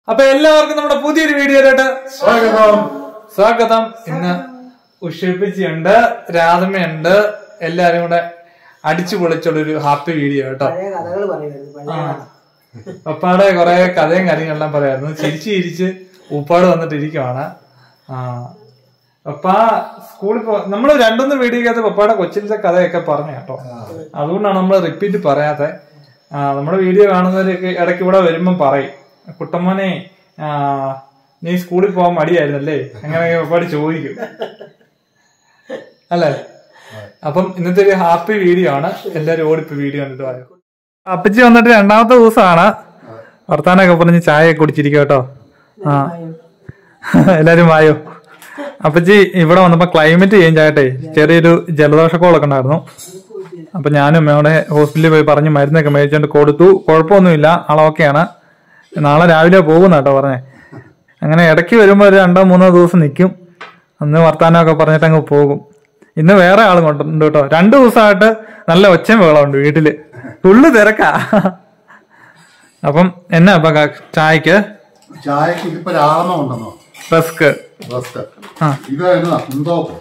അപ്പൊ എല്ലാവർക്കും നമ്മുടെ പുതിയൊരു വീഡിയോയിലോട്ട് സ്വാഗതം സ്വാഗതം ഇന്ന് ഉഷിപ്പിച്ചുണ്ട് രാധമയുണ്ട് എല്ലാരും കൂടെ അടിച്ചു പൊളിച്ചുള്ള ഒരു ഹാപ്പി വീഡിയോ കേട്ടോ പഴയ കഥകൾ പറയുന്നത് പഴയ കഥ. പപ്പാടെ കുറെ കഥയും കാര്യങ്ങളെല്ലാം പറയായിരുന്നു ചിരിച്ച് ചിരിച്ച് ഉപ്പാട് വന്നിട്ട് ഇരിക്കുവാണ് ആ പപ്പ സ്കൂളിൽ പോ നമ്മൾ രണ്ടൊന്ന് വീഡിയോക്കകത്ത് പപ്പാടെ കൊച്ചിലത്തെ കഥയൊക്കെ പറഞ്ഞു കേട്ടോ അതുകൊണ്ടാണ് നമ്മൾ റിപ്പീറ്റ് പറയാത്തെ ആ, നമ്മുടെ വീഡിയോ കാണുന്നവരൊക്കെ ഇടയ്ക്ക് ഇവിടെ വരുമ്പം പറയും കുട്ടമ്മനെ ആ, നീ സ്കൂളിൽ പോകാൻ മടിയായിരുന്നല്ലേ അങ്ങനെ പപ്പാട് ചോദിക്കും അല്ലേ അപ്പം ഇന്നത്തെ ഒരു ഹാപ്പി വീഡിയോ ആണ് എല്ലാരും ഓടിപ്പോ വീഡിയോ കണ്ടിട്ട് പോയോ അപ്പച്ചി വന്നിട്ട് രണ്ടാമത്തെ ദിവസമാണ് വർത്താനൊക്കെ പറഞ്ഞ് ചായ ഒക്കെ കുടിച്ചിരിക്കും കേട്ടോ ആ എല്ലാരും വായോ അപ്പച്ചി ഇവിടെ വന്നപ്പോ ക്ലൈമറ്റ് ചേഞ്ച് ആയിട്ടെ ചെറിയൊരു ജലദോഷക്കോളൊക്കെ ഉണ്ടായിരുന്നു അപ്പൊ ഞാനും അമ്മയോടെ ഹോസ്പിറ്റലിൽ പോയി പറഞ്ഞ് മരുന്നൊക്കെ മേടിച്ചോണ്ട് കൊടുത്തു കുഴപ്പമൊന്നുമില്ല ആളൊക്കെയാണ് നാളെ രാവിലെ പോകുന്ന കേട്ടോ പറഞ്ഞേ അങ്ങനെ ഇടയ്ക്ക് വരുമ്പോൾ ഒരു രണ്ടോ മൂന്നോ ദിവസം നിൽക്കും അന്ന് വർത്താനമൊക്കെ പറഞ്ഞിട്ട് അങ്ങ് പോകും ഇന്ന് വേറെ ആളും കൊണ്ടുണ്ട് കേട്ടോ രണ്ടു ദിവസമായിട്ട് നല്ല ഒച്ചയും വെള്ളമുണ്ട് വീട്ടില് തുള്ളു തിരക്കാ അപ്പം എന്നാ അപ്പൊ ക- ചായക്ക് ചായക്ക് ഇതിപ്പോ രാമ ഉണ്ടെന്നോ റസ്ക് റസ്ക് ആ. ഇത് എന്നതാ കുന്തോപ്പോ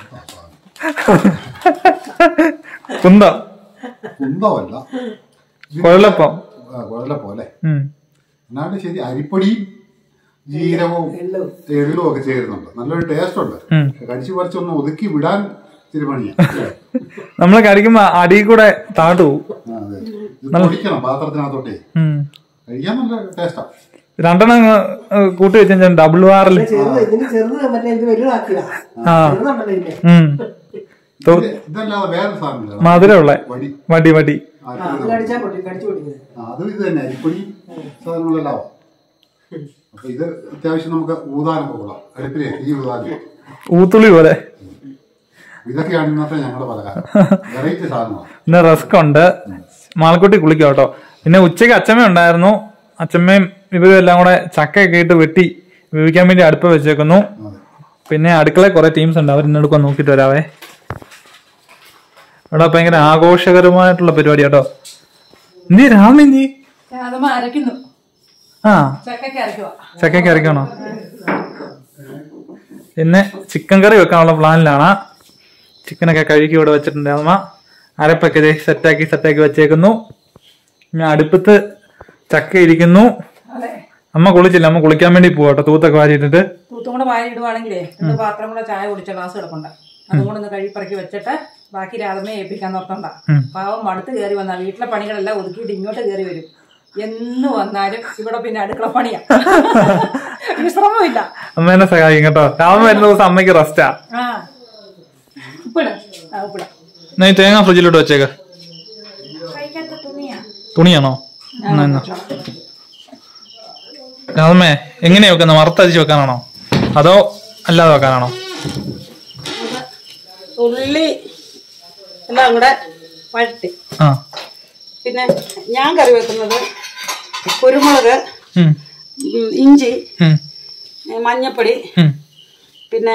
കുന്തം കുന്തമല്ല കൊഴലപ്പം കുഴല പോലെ ഉം. എന്നാലും ശരി അരിപ്പൊടിയും ജീരകവും എള്ളും. എള്ളും ഒക്കെ ചേരുന്നുണ്ട് നല്ലൊരു ടേസ്റ്റ് ഉണ്ട് ഉം. കടിച്ചു പറിച്ചൊന്ന് ഒതുക്കി വിടാൻ തിരുമണിയാ നമ്മള് കടിക്കുമ്പോ അടി കൂടെ താഴോട്ട് പോവും ആ, അതെ. ഇത് പൊടിക്കണം പാത്രത്തിനകത്തോട്ടേ ഉം. കഴിക്കാൻ നല്ല ടേസ്റ്റാ രണ്ടെണ്ണം അങ്ങ്, ഏഹ്, കൂട്ടി വെച്ച ഡബിൾ വാറില് ചെറുത് ഇതിന് ചെറുത് മറ്റേ ഇത് വലുതാക്കിയതാ ആ ചെറുതുണ്ടല്ലോ ഇതിന്റെ ഉം തു- ഇത് ഇതല്ലാതെ വേറെ സാധനം മധുരമുള്ള വടി വടി വടി ആ, ആ, അത് കടിച്ചാ പൊട്ടി കടിച്ചു പൊട്ടിക്കുന്നത് ആ, അതും ഇത് തന്നെ അരിപ്പൊടി സാധനങ്ങളെല്ലാം ആവും. അപ്പൊ ഇത് അത്യാവശ്യം നമുക്ക് ഊതാനൊക്കെ കൊള്ളാം അടുപ്പിലെ ഈ ഊതാനും ഊത്തുള്ളി പോലെ ഇതൊക്കെയാണ് ഇന്നത്തെ ഞങ്ങളുടെ പലഹാരം വെറൈറ്റി സാധനമാണ് പിന്നെ റസ്ക് ഉണ്ട് മാളക്കുട്ടി കുളിക്കും കേട്ടോ പിന്നെ ഉച്ചയ്ക്ക് അച്ചമ്മ ഉണ്ടായിരുന്നു അച്ചമ്മയും ഇവരും എല്ലാം കൂടെ ചക്കയൊക്കെ ഇട്ട് വെട്ടി വേവിക്കാൻ വേണ്ടി അടുപ്പ് വെച്ചേക്കുന്നു അതെ. പിന്നെ അടുക്കളയിൽ കുറെ ടീംസ് ഉണ്ട് അവർ ഇന്നെടുക്കാൻ നോക്കിയിട്ട് വരാവേ ഇവിടെ ഭയങ്കര ആഘോഷകരമായിട്ടുള്ള പരിപാടി കേട്ടോ എന്തി രാമെന്തി അതമ്മ അരയ്ക്കുന്നു ആ ചക്കയ്ക്ക് അരയ്ക്കുക ചക്കയ്ക്ക് അരയ്ക്കണോ പിന്നെ ചിക്കൻ കറി വെക്കാനുള്ള പ്ലാനിലാണ് ചിക്കനൊക്കെ കഴുകി ഇവിടെ വെച്ചിട്ടുണ്ട് അമ്മ അരപ്പൊക്കെ ദേ സെറ്റാക്കി സെറ്റാക്കി വെച്ചേക്കുന്നു ഇനി അടുപ്പത്ത് ചക്ക ഇരിക്കുന്നു അതെ അമ്മ കുളിച്ചില്ല അമ്മ കുളിക്കാൻ വേണ്ടി പോവാട്ടോ തൂത്തൊക്കെ വാരിയിട്ടിട്ട് തൂത്തും കൂടെ വാരി ഇടുവാണെങ്കിലേ രണ്ട് പാത്രം കൂടെ ചായ കുടിച്ച ഗ്ലാസ് കിടപ്പുണ്ട് അതും കൂടെ ഒന്ന് കഴുകി പറക്കി വെച്ചിട്ട് ബാക്കി രാധമയെ ഏൽപ്പിക്കാൻ നിർത്തണ്ട ഉം. പാവം മടുത്ത് കയറി വന്നാ വീട്ടിലെ പണികളെല്ലാം ഒതുക്കിയിട്ട് ഇങ്ങോട്ട് കയറി വരും എന്ന് വന്നാലും ഇവിടെ പിന്നെ അടുക്കള പണിയാ വിശ്രമമില്ല അമ്മേനെ സഹായിക്കും കേട്ടോ രാമൻ വരുന്ന ദിവസം അമ്മയ്ക്ക് റെസ്റ്റാ ആ ഉപ്പിട ആ ഉപ്പിട എന്നാ ഈ തേങ്ങ ഫ്രിഡ്ജിലോട്ട് വെച്ചേക്ക തുണിയാണോ എന്നാ, എന്നാ. രാമേ എങ്ങനെയാ വെക്കുന്ന വറുത്തരിച്ച് വെക്കാനാണോ അതോ അല്ലാതെ വെക്കാനാണോ ഉള്ളി എല്ലാം കൂടെ വഴറ്റി ആ പിന്നെ ഞാൻ കറി വെക്കുന്നത് കുരുമുളക് ഉം, ഉം, ഇഞ്ചി ഉം, ഏ, മഞ്ഞപ്പൊടി ഉം. പിന്നെ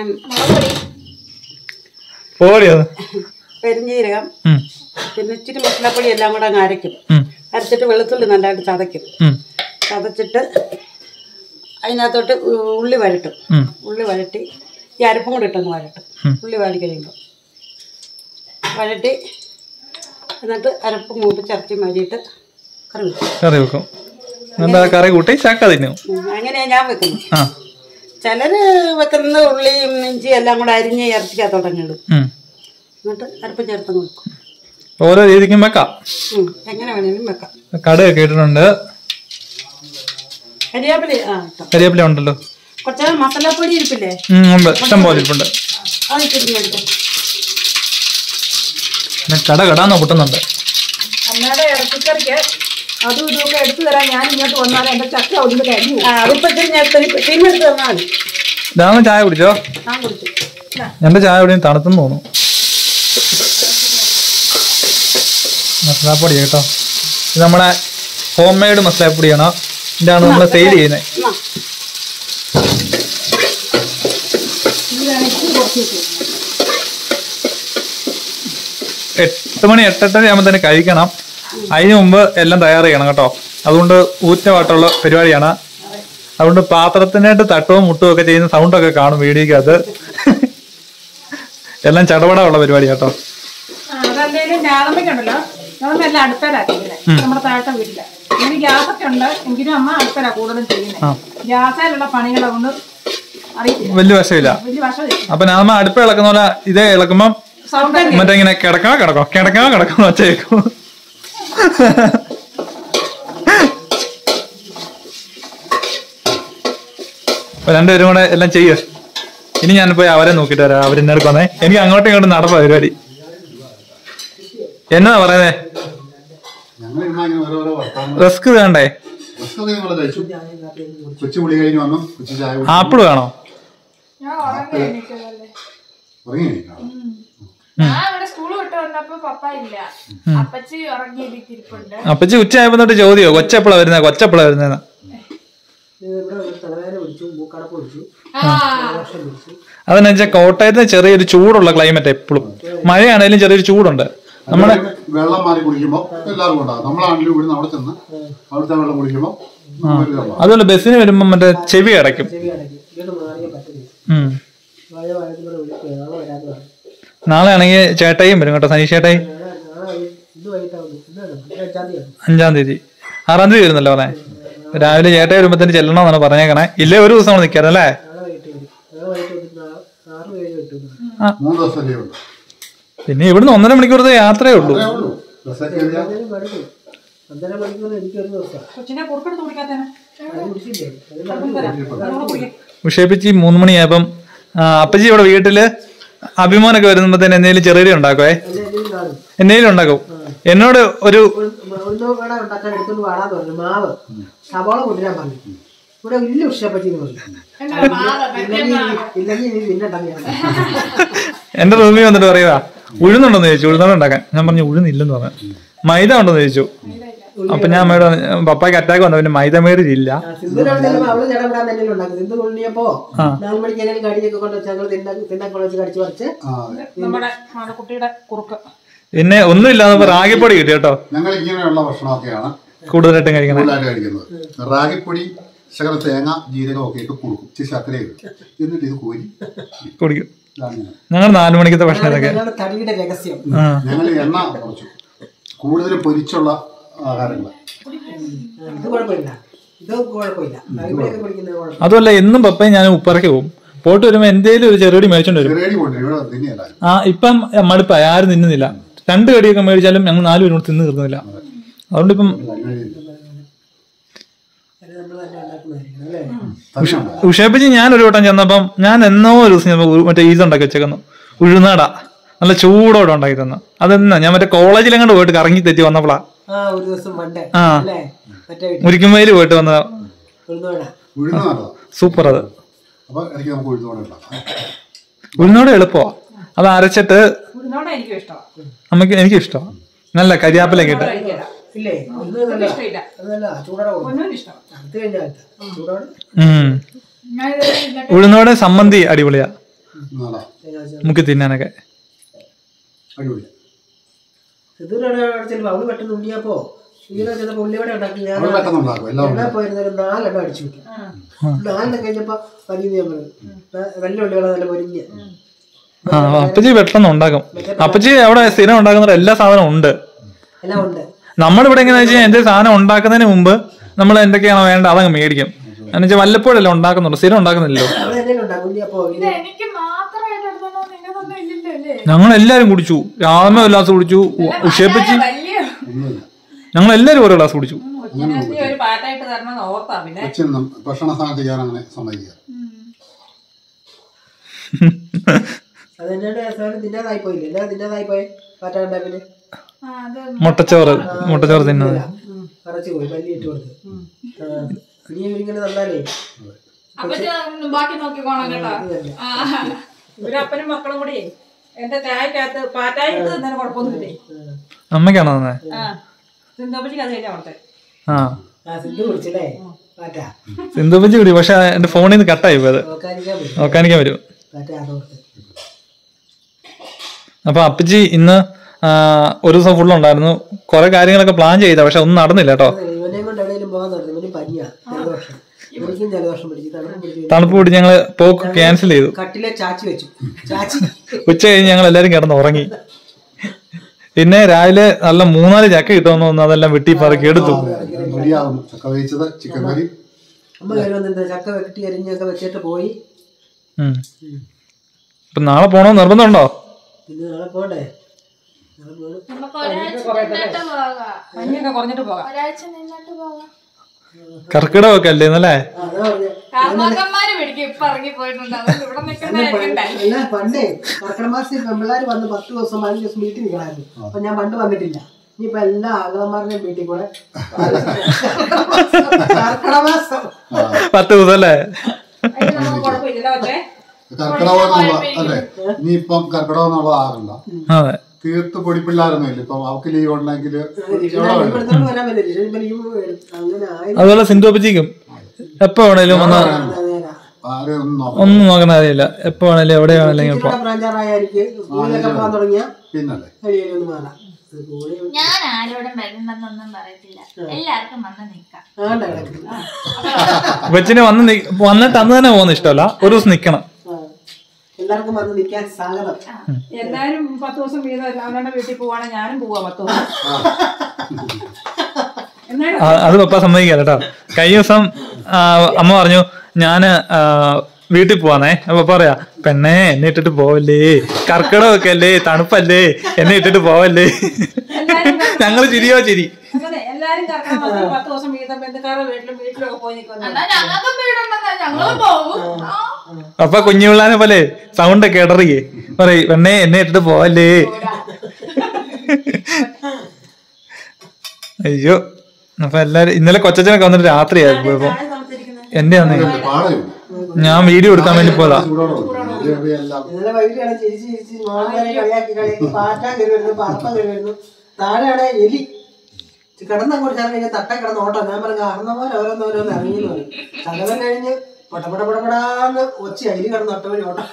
പോടി അത് പെരിഞ്ജീരകം ഉം, പിന്നെ ഇച്ചിരി മസാലപ്പൊടി എല്ലാം കൂടെ അങ്ങ് അരയ്ക്കും ഉം, അരച്ചിട്ട് വെളുത്തുള്ളി നല്ലതായിട്ട് ചതയ്ക്കും ഉം, ചതച്ചിട്ട് അതിനകത്തോട്ട് ഉ- ഉള്ളി വഴട്ടും ഉം. ഉള്ളി വഴട്ടി ഈ അരപ്പും കൂടി ഇട്ടങ്ങ് വഴട്ടും ഉള്ളി വഴി കഴിയുമ്പോൾ വഴട്ടി എന്നിട്ട് അരപ്പ് മൂപ്പിച്ച് ഇറച്ചി മരിയിട്ട് കറി വെക്കും കറി വെക്കും എന്താ കറി കൂട്ടി ചക്ക തിന്നു ഉം, അങ്ങനെയാ ഞാൻ വെക്കുന്നത് ആ ചിലര് വെക്കുന്നത് ഉള്ളിയും ഇഞ്ചി എല്ലാം കൂടെ അരിഞ്ഞ് ഇറച്ചിക്കകത്തോട്ടങ്ങിടും ഉം. എന്നിട്ട് അരപ്പ് ചേർത്തങ്ങ് വെക്കും ഓരോ രീതിക്കും വെക്കാം ഉം, എങ്ങനെ വേണേലും വെക്കാം കടുകൊക്കെ ഇട്ടിട്ടുണ്ട് കരിയാപ്പില ആ ഇട്ടോ കരിവേപ്പില ഉണ്ടല്ലോ കുറച്ച് മസാലപ്പൊടി ഇരിപ്പില്ലേ ഉം, ഉണ്ട് ഇഷ്ടം പോലെ ഇരിപ്പുണ്ട് അത് ഇട്ടിരുന്ന് എടുക്കും പിന്നെ കട കടാന്ന് പൊട്ടുന്നുണ്ട് അമ്മയുടെ ഇറച്ചിക്കറിക്ക് അതും ഇതുമൊക്കെ എടുത്തു തരാൻ ഞാൻ ഇങ്ങോട്ട് വന്നാൽ എന്റെ ചക്ക ഒന്നും കരിഞ്ഞു ആ അതിപ്പോ ഇത്തിരി ഞാൻ തിരിഞ്ഞെടുത്ത് തന്നാൽ മതി രാമൻ ചായ കുടിച്ചോ ഞാൻ കുടിച്ചു എന്റെ ചായ എവിടെയും തണുത്തെന്ന് തോന്നുന്നു മസാലപ്പൊടി കേട്ടോ ഇത് നമ്മുടെ ഹോം മെയ്ഡ് മസാലപ്പൊടിയാണ് ഇതാണ് നമ്മൾ സെയിൽ ചെയ്യുന്നത് എന്നാ എട്ട് മണി എട്ടെട്ടര ആകുമ്പോൾ തന്നെ കഴിക്കണം അതിന് മുമ്പ് എല്ലാം തയ്യാർ ചെയ്യണം കേട്ടോ അതുകൊണ്ട് ഊറ്റമായിട്ടുള്ള പരിപാടിയാണ് അതുകൊണ്ട് പാത്രത്തിനായിട്ട് തട്ടവും മുട്ടും ഒക്കെ ചെയ്യുന്ന സൗണ്ടൊക്കെ കാണും വീഡിയോക്കകത്ത് എല്ലാം ചടപട ഉള്ള പരിപാടി കേട്ടോ അതല്ലേലും രാധമ്മയ്ക്കുണ്ടല്ലോ രാധമ്മ എല്ലാം അടുപ്പേലാക്കിങ്ങനെ നമ്മുടെ താഴത്തെ വീട്ടില് ഇങ്ങനെ ഗ്യാസൊക്കെ ഉണ്ട് എങ്കിലും അമ്മ അടുപ്പേലാ കൂടുതലും ചെയ്യുന്നത് ഗ്യാസിലുള്ള പണികളൊന്നും അറിയത്തില്ല വലിയ വശമില്ല വലിയ വശമില്ല അപ്പൊ നമ്മ അടുപ്പ് ഇളക്കുന്ന പോലെ ഇതേ ഇളക്കുമ്പം സൗണ്ട് മറ്റേ ഇങ്ങനെ കിടക്കണോ കിടക്കോ കിടക്കണോ കിടക്കണോ വെച്ചേക്കും അപ്പൊ രണ്ടുപേരും കൂടെ എല്ലാം ചെയ്യ ഇനി ഞാൻ പോയി അവരെ നോക്കിട്ട് വരാം അവരെന്നെ എടുക്കുന്നേ എനിക്ക് അങ്ങോട്ടും ഇങ്ങോട്ടും നടപ്പാ പരിപാടി എന്നാ പറയുന്നേ ഞങ്ങൾ ഇന്ന് ഇങ്ങനെ ഓരോരോ വർത്താനം റിസ്ക് വേണ്ടേ ഭക്ഷണം ഞങ്ങൾ കഴിച്ചു കൊച്ചു പുളി കഴിഞ്ഞ് വന്നു കൊച്ചു ചായ കുടിച്ചു. ആപ്പിൾ വേണോ ഉറങ്ങി ഞാൻ ഇവിടെ സ്കൂൾ വിട്ട് വന്നപ്പോ പപ്പ ഇല്ല അപ്പച്ചി ഉറങ്ങി എണീറ്റിരിപ്പുണ്ട് അപ്പച്ചി ഉച്ചയായപ്പോ തൊട്ട് ചോദ്യമോ കൊച്ചെപ്പളാ വരുന്നത് കൊച്ചെപ്പളാ വരുന്നതെന്ന് ഇവിടെ ഒരു തലവേദന പിടിച്ചു മൂക്കടപ്പ് പിടിച്ചു ദോഷം പിടിച്ചു അതെന്ന് വെച്ചാൽ കോട്ടയത്ത് ചെറിയൊരു ചൂടുള്ള ക്ലൈമറ്റ് എപ്പോഴും മഴയാണേലും ചെറിയൊരു ചൂടുണ്ട് നമ്മുടെ വെള്ളം മാറി കുടിക്കുമ്പോൾ എല്ലാവർക്കും ഉണ്ടാകും നമ്മളാണെങ്കിലും ഇവിടുന്ന് അവിടെ ചെന്ന് അവിടുത്തെ വെള്ളം കുടിക്കുമ്പോൾ നമുക്കൊരു ഇതുണ്ടാവും. അതുപോലെ ബസ്സിന് വരുമ്പോ മറ്റേ ചെവി അടയ്ക്കും ചെവി അടക്കി വീട് മാറിയ പറ്റുന്നില്ല ഉം. മഴ വഴക്കുമ്പോൾ വിളിക്കുക നാളെ വരാതെ പറഞ്ഞു നാളെ ആണെങ്കിൽ ചേട്ടായും വരും കേട്ടോ സനീഷ് ചേട്ടായി നാളെ നാളെ വൈ- ഇന്ന് വൈകിട്ടാവുന്നു ഇന്നാണ് ഇന്ന് അഞ്ചാം തീയതി അഞ്ചാം തീയതി ആറാം തീയതി വരുന്നല്ലോ പറഞ്ഞേ രാവിലെ ചേട്ടായി വരുമ്പത്തിന് ചെല്ലണമെന്നാണ് പറഞ്ഞേക്കണേ ഇല്ലേ ഒരു ദിവസം നിൽക്കാറ് അല്ലേ നാളെ വൈകിട്ട് വരും നാളെ വൈകിട്ട് വന്നിട്ട് നാ- ആറ് ഏഴ് കിട്ടും മൂന്ന് ദിവസം ലീവ് ഉണ്ട് പിന്നെ ഇവിടുന്ന് ഒന്നര മണിക്കൂറത്തെ യാത്രയേ ഉള്ളൂ അത്രേ ഉള്ളൂ ബസ്സൊക്കെ കയറിയാൽ എന്തായാലും മടുക്കും ഒന്നര മണിക്കൂർ എനിക്ക് ഒരു ദിവസം കൊച്ചിനെ കുറുക്കെടുത്ത് കുടിക്കാത്തേനെ അത് കുടിച്ചില്ലേ അത് നടക്കില്ല. വിഷയിപ്പിച്ച് മൂന്ന് മണിയായപ്പം ആ, അപ്പച്ചി ഇവിടെ വീട്ടില് അഭിമാനൊക്കെ വരുമ്പോഴത്തേന് എന്തെങ്കിലും ചെറിയ ഉണ്ടാക്കുവേ അതിന് എന്തെങ്കിലും കാണും എന്തെങ്കിലും ഉണ്ടാക്കും എന്നോട് ഒരു ഉഴുന്നോ കട ഉണ്ടാക്കാൻ എടുത്തോണ്ട് വാടാന്ന് പറഞ്ഞു മാവ് സവാള കൊണ്ടുവരാൻ പറഞ്ഞു ഇവിടെ വലിയ ഉഷപ്പറ്റിന്ന് പറഞ്ഞു ഇല്ലെങ്കിൽ ഇല്ലെങ്കിൽ നീ പിന്നെണ്ടാക്കിയാണ് എന്റെ റൂമിൽ വന്നിട്ട് പറയുക ഉഴുന്നുണ്ടോന്ന് ചോദിച്ചു ഉഴുന്നോട് ഉണ്ടാക്കാൻ ഞാൻ പറഞ്ഞു ഉഴുന്നില്ലെന്ന് പറഞ്ഞു മൈദ ഉണ്ടോന്ന് ചോദിച്ചു അപ്പൊ ഞാൻ അമ്മയോട് പറഞ്ഞു, പപ്പായ്ക്ക് അറ്റാക്ക് വന്നു പിന്നെ മൈദ മേടിച്ചില്ല സിന്ധുവിനോട് ചെല്ലുമ്പോ അവള് ജടപെടാൻ തന്നെ ഉണ്ടാക്കും സിന്ധു കൊള്ളിയപ്പോ നാല് മണിക്ക് എന്തെങ്കിലും കടിയൊക്കെ കൊണ്ട് വെച്ച് ഞങ്ങൾ തിന്നാൻ തിന്നാൻ വെച്ച് കടിച്ചു പറിച്ച് ആ അതെ നമ്മുടെ കുട്ടിയുടെ കുറുക്ക് പിന്നെ ഒന്നുമില്ലാതെ റാഗിപ്പൊടി കിട്ടി കേട്ടോ ഞങ്ങൾ ഇങ്ങനെയുള്ള ഭക്ഷണമൊക്കെയാണ് കൂടുതലായിട്ടും കഴിക്കണേ കൂടുതലായിട്ട് കഴിക്കുന്നത് റാഗിപ്പൊടി ശകലം തേങ്ങ ജീരകം ഒക്കെ ഇട്ട് കൊടുക്കും ഇച്ചിരി ശർക്കരയും ഇടും. എന്നിട്ട് ഇത് കോരി കുടിക്കും ഇതാണ് ഞാൻ. ഞങ്ങൾ നാലു മണിക്കത്തെ ഭക്ഷണം ഇതൊക്കെ ഞങ്ങളുടെ തടിയുടെ രഹസ്യം ആ ഞങ്ങൾ എണ്ണ കുറച്ചു കൂടുതൽ പൊരിച്ചുള്ള ആഹാരങ്ങൾ ഇത് കുഴപ്പമില്ല ഇത് കുഴപ്പമില്ല ഇവിടെയൊക്കെ കുടിക്കുന്നത് കുഴപ്പമില്ല അതുമല്ല എന്നും പപ്പയും ഞാൻ ഉപ്പറയ്ക്ക് പോകും പോയിട്ട് വരുമ്പോ എന്തേലും ഒരു ചെറുപടി മേടിച്ചോണ്ട് വരും ചെറിയടി കൊണ്ട് ഇവിടെ തന്നെയല്ല ആ ഇപ്പം മടുപ്പായി ആരും തിന്നുന്നില്ല രണ്ട് കടിയൊക്കെ മേടിച്ചാലും ഞങ്ങൾ നാലു പേരും കൂടെ തിന്ന് തീർന്നില്ല അതുകൊണ്ട് ഇപ്പം അത് നമ്മൾ തന്നെ ഉണ്ടാക്കുന്നതായിരിക്കും അല്ലേ തന്നെയുണ്ട് ഉഷേപ്പിച്ച് ഞാൻ ഒരു വട്ടം ചെന്നപ്പം ഞാൻ എന്നോ ഒരു ദിവസം ചെന്നപ്പോ ഉ- മറ്റേ ഈസ് ഉണ്ടാക്കി വെച്ചേക്കുന്നു ഉഴുന്നട നല്ല ചൂടോടെ ഉണ്ടാക്കി തന്നു അതെന്നാ ഞാൻ മറ്റേ കോളേജിലെങ്ങാണ്ട് പോയിട്ട് കറങ്ങി തെറ്റി വന്നപ്പോളാ ആ ഒരു ദിവസം പണ്ട് ആ. അല്ലേ മറ്റേ വീട്ടിൽ മുരിക്കുമ്പയിൽ പോയിട്ട് വന്ന ഉഴുന്നുവട ഉഴുന്ന നല്ലതാ സൂപ്പർ അത് അപ്പൊ എനിക്ക് നമുക്ക് ഉഴുന്നോടെ ഉണ്ടാക്കാം ഉഴുന്നോടെ എളുപ്പമാ അത് അരച്ചിട്ട് ഉഴുന്നോടെ എനിക്കും ഇഷ്ടമാണ് നമുക്ക് എനിക്ക് ഇഷ്ടമാണ് നല്ല കരിയാപ്പിലൊക്കെ ഇട്ട് ഇല്ലേ ഉഴുന്ന് നല്ല ഇഷ്ടമില്ല അത് നല്ല ചൂടോടെ കൊടുക്കും ഒന്നും ഇഷ്ടം അടുത്ത് കഴിഞ്ഞ കാലത്ത് ചൂടോടെ ഉം ഉഴുന്നോടെ സമ്മന്തി അടിപൊളിയാ നല്ലതാ നമുക്ക് തിന്നാനൊക്കെ അടിപൊളി സിദ്ധൂരോടെ ചെല്ലുമ്പോ അവള് പെട്ടെന്ന് ഉണ്ടിയപ്പോ ഇങ്ങനെ ചെന്നപ്പോ ഉള്ളിവട ഉണ്ടാക്കി ഞാൻ അവൾ പെട്ടെന്ന് ഉണ്ടാക്കും എല്ലാം എണ്ണ പോയിരുന്നൊരു നാലെണ്ണം അടിച്ചു വിട്ടു നാലെണ്ണം കഴിഞ്ഞപ്പോ വലിയ നമ്മൾ വെള്ള ഉള്ളികളെ നല്ല പൊരിഞ്ഞ് ആ അപ്പച്ചി പെട്ടെന്ന് ഉണ്ടാക്കും അപ്പച്ചി അവിടെ സ്ഥിരം ഉണ്ടാക്കുന്ന എല്ലാ സാധനവും ഉണ്ട് എല്ലാം ഉണ്ട് നമ്മളിവിടെ എങ്ങനെയാ വെച്ചാൽ എന്തെങ്കിലും സാധനം ഉണ്ടാക്കുന്നതിന് മുമ്പ് നമ്മൾ എന്തൊക്കെയാണോ വേണ്ട അതങ്ങ് മേടിക്കും എന്നുവെച്ചാൽ വല്ലപ്പോഴല്ലേ ഉണ്ടാക്കുന്നുള്ളൂ സ്ഥിരം ഉണ്ടാക്കുന്നില്ലല്ലോ അവിടെ എന്തെങ്കിലും ഉണ്ടാക്കും ഉണ്ണിയപ്പോ ഇത് എനിക്ക് മാത്രമായിട്ട് എടുത്തോണ്ടോ നിങ്ങൾക്കൊന്നും ഇല്ലല്ലോ അല്ലേ ഞങ്ങൾ എല്ലാരും കുടിച്ചു രാമ ഒരു ഗ്ലാസ് കുടിച്ചു ഉഷേപ്പിച്ച് വലിയ ഒന്നുമില്ല ഞങ്ങൾ എല്ലാരും ഓരോ ഗ്ലാസ് കുടിച്ചു കൊച്ചിനെ ഒരു പാട്ടായിട്ട് തരണമെന്ന് ഓർത്താ പിന്നെ കൊച്ചിനും ഭക്ഷണ സാധനം ചെയ്യാൻ അങ്ങനെ സമ്മതിക്കുക അത് എന്നോട് സാധനം തിന്നാതായി പോയില്ലേ എന്നാ തിന്നാതായി പോയി പാറ്റാണ്ടാ പിന്നെ ആ, അത് മുട്ടച്ചോറ് മുട്ടച്ചോറ് തിന്നത് അറച്ചു പോയി പല്ലി ഇട്ട് കൊടുത്ത് ആ, ഇനി ഇങ്ങനെ തന്നാലേ അപ്പച്ചി ബാക്കി നോക്കിക്കോണം കേട്ടോ ഇത് തന്നെ ആ ഇവരപ്പനും മക്കളും കൂടി എന്റെ ചായക്കകത്ത് പാറ്റായി ഇട്ട് തന്നതിന് കുഴപ്പമൊന്നുമില്ലേ അമ്മയ്ക്കാണോ തന്നെ ആ സിന്ധോപ്പച്ചിക്ക് അത് കഴിഞ്ഞാ അവിടുത്തെ ആ ആ സിദ്ധു വിളിച്ചല്ലേ പാറ്റാ സിന്ധുപ്പച്ചി കുടി പക്ഷെ എന്റെ ഫോണിൽ നിന്ന് കട്ടായി പോയത് നോക്കാനിക്കാൻ പറ്റും നോക്കാനിക്കാൻ വരും പാറ്റ അതോർത്ത് അപ്പൊ അപ്പച്ചി ഇന്ന് ആ, ഒരു ദിവസം ഫുൾ ഉണ്ടായിരുന്നു കുറെ കാര്യങ്ങളൊക്കെ പ്ലാൻ ചെയ്ത പക്ഷെ ഒന്നും നടന്നില്ല കേട്ടോ ഇവനെ കൊണ്ട് എവിടെയെങ്കിലും പോകാൻ തുടങ്ങി ഇവന് പനിയാ ജലദോഷം എനിക്കും ജലദോഷം പിടിച്ചു തണുപ്പ് പിടിച്ചു തണുപ്പ് കൂടി ഞങ്ങള് പോക്ക് ക്യാൻസൽ ചെയ്തു കട്ടിലെ ചാച്ചി വെച്ചു ചാച്ചി ഉച്ച കഴിഞ്ഞ് ഞങ്ങൾ എല്ലാരും കിടന്ന് ഉറങ്ങി പിന്നെ രാവിലെ നല്ല മൂന്നാല് ചക്ക കിട്ടുമെന്ന് തോന്നുന്നു അതെല്ലാം വെട്ടി പറക്കി എടുത്തു റെഡിയാവുന്നു ചക്ക വേവിച്ചത് ചിക്കൻ കറി അമ്മ കയറി വന്നിട്ട് ചക്ക വെട്ടി അരിഞ്ഞൊക്കെ വെച്ചിട്ട് പോയി ഉം. ഇപ്പൊ നാളെ പോണോ നിർബന്ധമുണ്ടോ പിന്നെ നാളെ പോണ്ടേ നാളെ പോണം നമുക്ക് ഒരാഴ്ച നിന്നിട്ട് പോകാം പനിയൊക്കെ കുറഞ്ഞിട്ട് പോകാം ഒരാഴ്ച നിന്നിട്ട് പോകാം കർക്കിടകമൊക്കെ അല്ലേ എന്നല്ലേ ആ, അതാ പറഞ്ഞെ. കാർന്നോക്കന്മാര് പിടിക്കും ഇപ്പൊ ഇറങ്ങി പോയിട്ടുണ്ട് അതുകൊണ്ട് ഇവിടെ നിൽക്കുന്നതായിരിക്കണ്ടേ അല്ല പണ്ടേ കർക്കിടക മാസത്തിൽ പെമ്പിള്ളാര് വന്ന് പത്ത് ദിവസം പതിനഞ്ച് ദിവസം വീട്ടിൽ നിൽക്കണമായിരുന്നു അപ്പൊ ഞാൻ പണ്ട് വന്നിട്ടില്ല ഇനിയിപ്പൊ എല്ലാ ആംഗളന്മാരുടെയും വീട്ടിൽ കൂടെ കർക്കിടക മാസം പത്ത് ദിവസം അല്ലേ അതിന് നമുക്ക് കുഴപ്പമില്ലല്ലോ പക്ഷേ കർക്കിടകം എന്നുള്ള അല്ലേ ഇനിയിപ്പം കർക്കിടകം എന്നുള്ളത് ആകണ്ട അതെ തീർത്ത് പൊടിപ്പിള്ളാരൊന്നും ഇല്ല ഇപ്പം അവർക്ക് ലീവ് ഉണ്ടെങ്കിൽ ഇവിടുത്തോണ്ട് വരാൻ പറ്റില്ല ഇപ്പൊ ലീവ് എടുത്ത് അങ്ങനെ ആയി അതുപോലെ സിന്ധു അപ്പച്ചിക്കും എപ്പോ വേണേലും ഒന്ന് നേരാ. ആരെയും ഒന്നും നോക്കാം ഒന്നും നോക്കണ കാര്യമില്ല എപ്പോ വേണേലും എവിടെ വേണേലും ഇപ്പൊ ഇച്ചിരി ബ്രാഞ്ചാറായ എനിക്ക് സ്കൂളിലൊക്കെ പോകാൻ തുടങ്ങിയ പിന്നല്ലേ കഴിയൊന്നും മാറാം സ്കൂളിൽ ഞാൻ ആരോടും വരുന്നെന്നൊന്നും പറയത്തില്ല എല്ലാവർക്കും വന്ന് നിക്കാം ആണ്ട കിടക്കില്ല കൊച്ചിനെ വന്ന് നി- വന്നിട്ട് അന്ന് തന്നെ പോകുന്ന ഇഷ്ടമല്ല ഒരു ദിവസം നിക്കണം ആ. എല്ലാവർക്കും വന്ന് നിൽക്കാൻ സ്വാഗതം എല്ലാരും പത്ത് ദിവസം വീതം അവരുടെ വീട്ടിൽ പോവാണെങ്കിൽ ഞാനും പോവാ പത്ത് ദിവസം എന്നാലും ആ, അത് പപ്പ സമ്മതിക്കാം കേട്ടോ കഴിഞ്ഞ ദിവസം ആ, അമ്മ പറഞ്ഞു ഞാന് ആ, വീട്ടിൽ പോവാന്നേ അപ്പൊ പറയാ പെണ്ണേ എന്നെ ഇട്ടിട്ട് പോവല്ലേ കർക്കിടകമൊക്കെ അല്ലേ തണുപ്പല്ലേ എന്നെ ഇട്ടിട്ട് പോവല്ലേ ഞങ്ങള് ചിരിയോ ചിരി അങ്ങനെ എല്ലാരും കറക്കാൻ വന്ന് പത്ത് ദിവസം വീതം ബന്ധുക്കാരുടെ വീട്ടിലും വീട്ടിലൊക്കെ പോയി നിൽക്കുന്നു എന്നാ ഞങ്ങൾക്ക് വീടുണ്ടെന്നാ ഞങ്ങള് പോകും ആ. അപ്പൊ കുഞ്ഞുപിള്ളാനെ പോലെ സൗണ്ട് ഒക്കെ ഇടറിയേ പറയ് പെണ്ണേ എന്നെ ഇട്ടിട്ട് പോവല്ലേ അയ്യോ അപ്പൊ എല്ലാരും ഇന്നലെ കൊച്ചച്ഛനൊക്കെ വന്നിട്ട് രാത്രിയായി പോയപ്പോ എന്റെ അന്ന് പാടയുണ്ട് ഞാൻ വീഡിയോ എടുക്കാൻ വേണ്ടി പോയതാ ചൂടോടെ എല്ലാം ഇന്നലെ വൈകിട്ടാണ് ചിരിച്ച് ചിരിച്ച് മോഹൻലാലെ കളിയാക്കി കളിയാക്കി പാറ്റാൻ കയറി വരുന്നു പറപ്പം കയറി വരുന്നു താഴെയാണ് എലി കിടന്നങ്ങോട്ട് ഞാൻ കഴിഞ്ഞാൽ തട്ട കിടന്ന് ഓട്ടോ ഞാൻ പറഞ്ഞു അർന്നപോലെ ഓരോന്നോരോന്ന് ഇറങ്ങിയെന്ന് പറയും ചകവൻ കഴിഞ്ഞ് പടപട പടപടാന്ന് ഒച്ച എലി കിടന്ന് ഒട്ട വഴി ഓട്ടം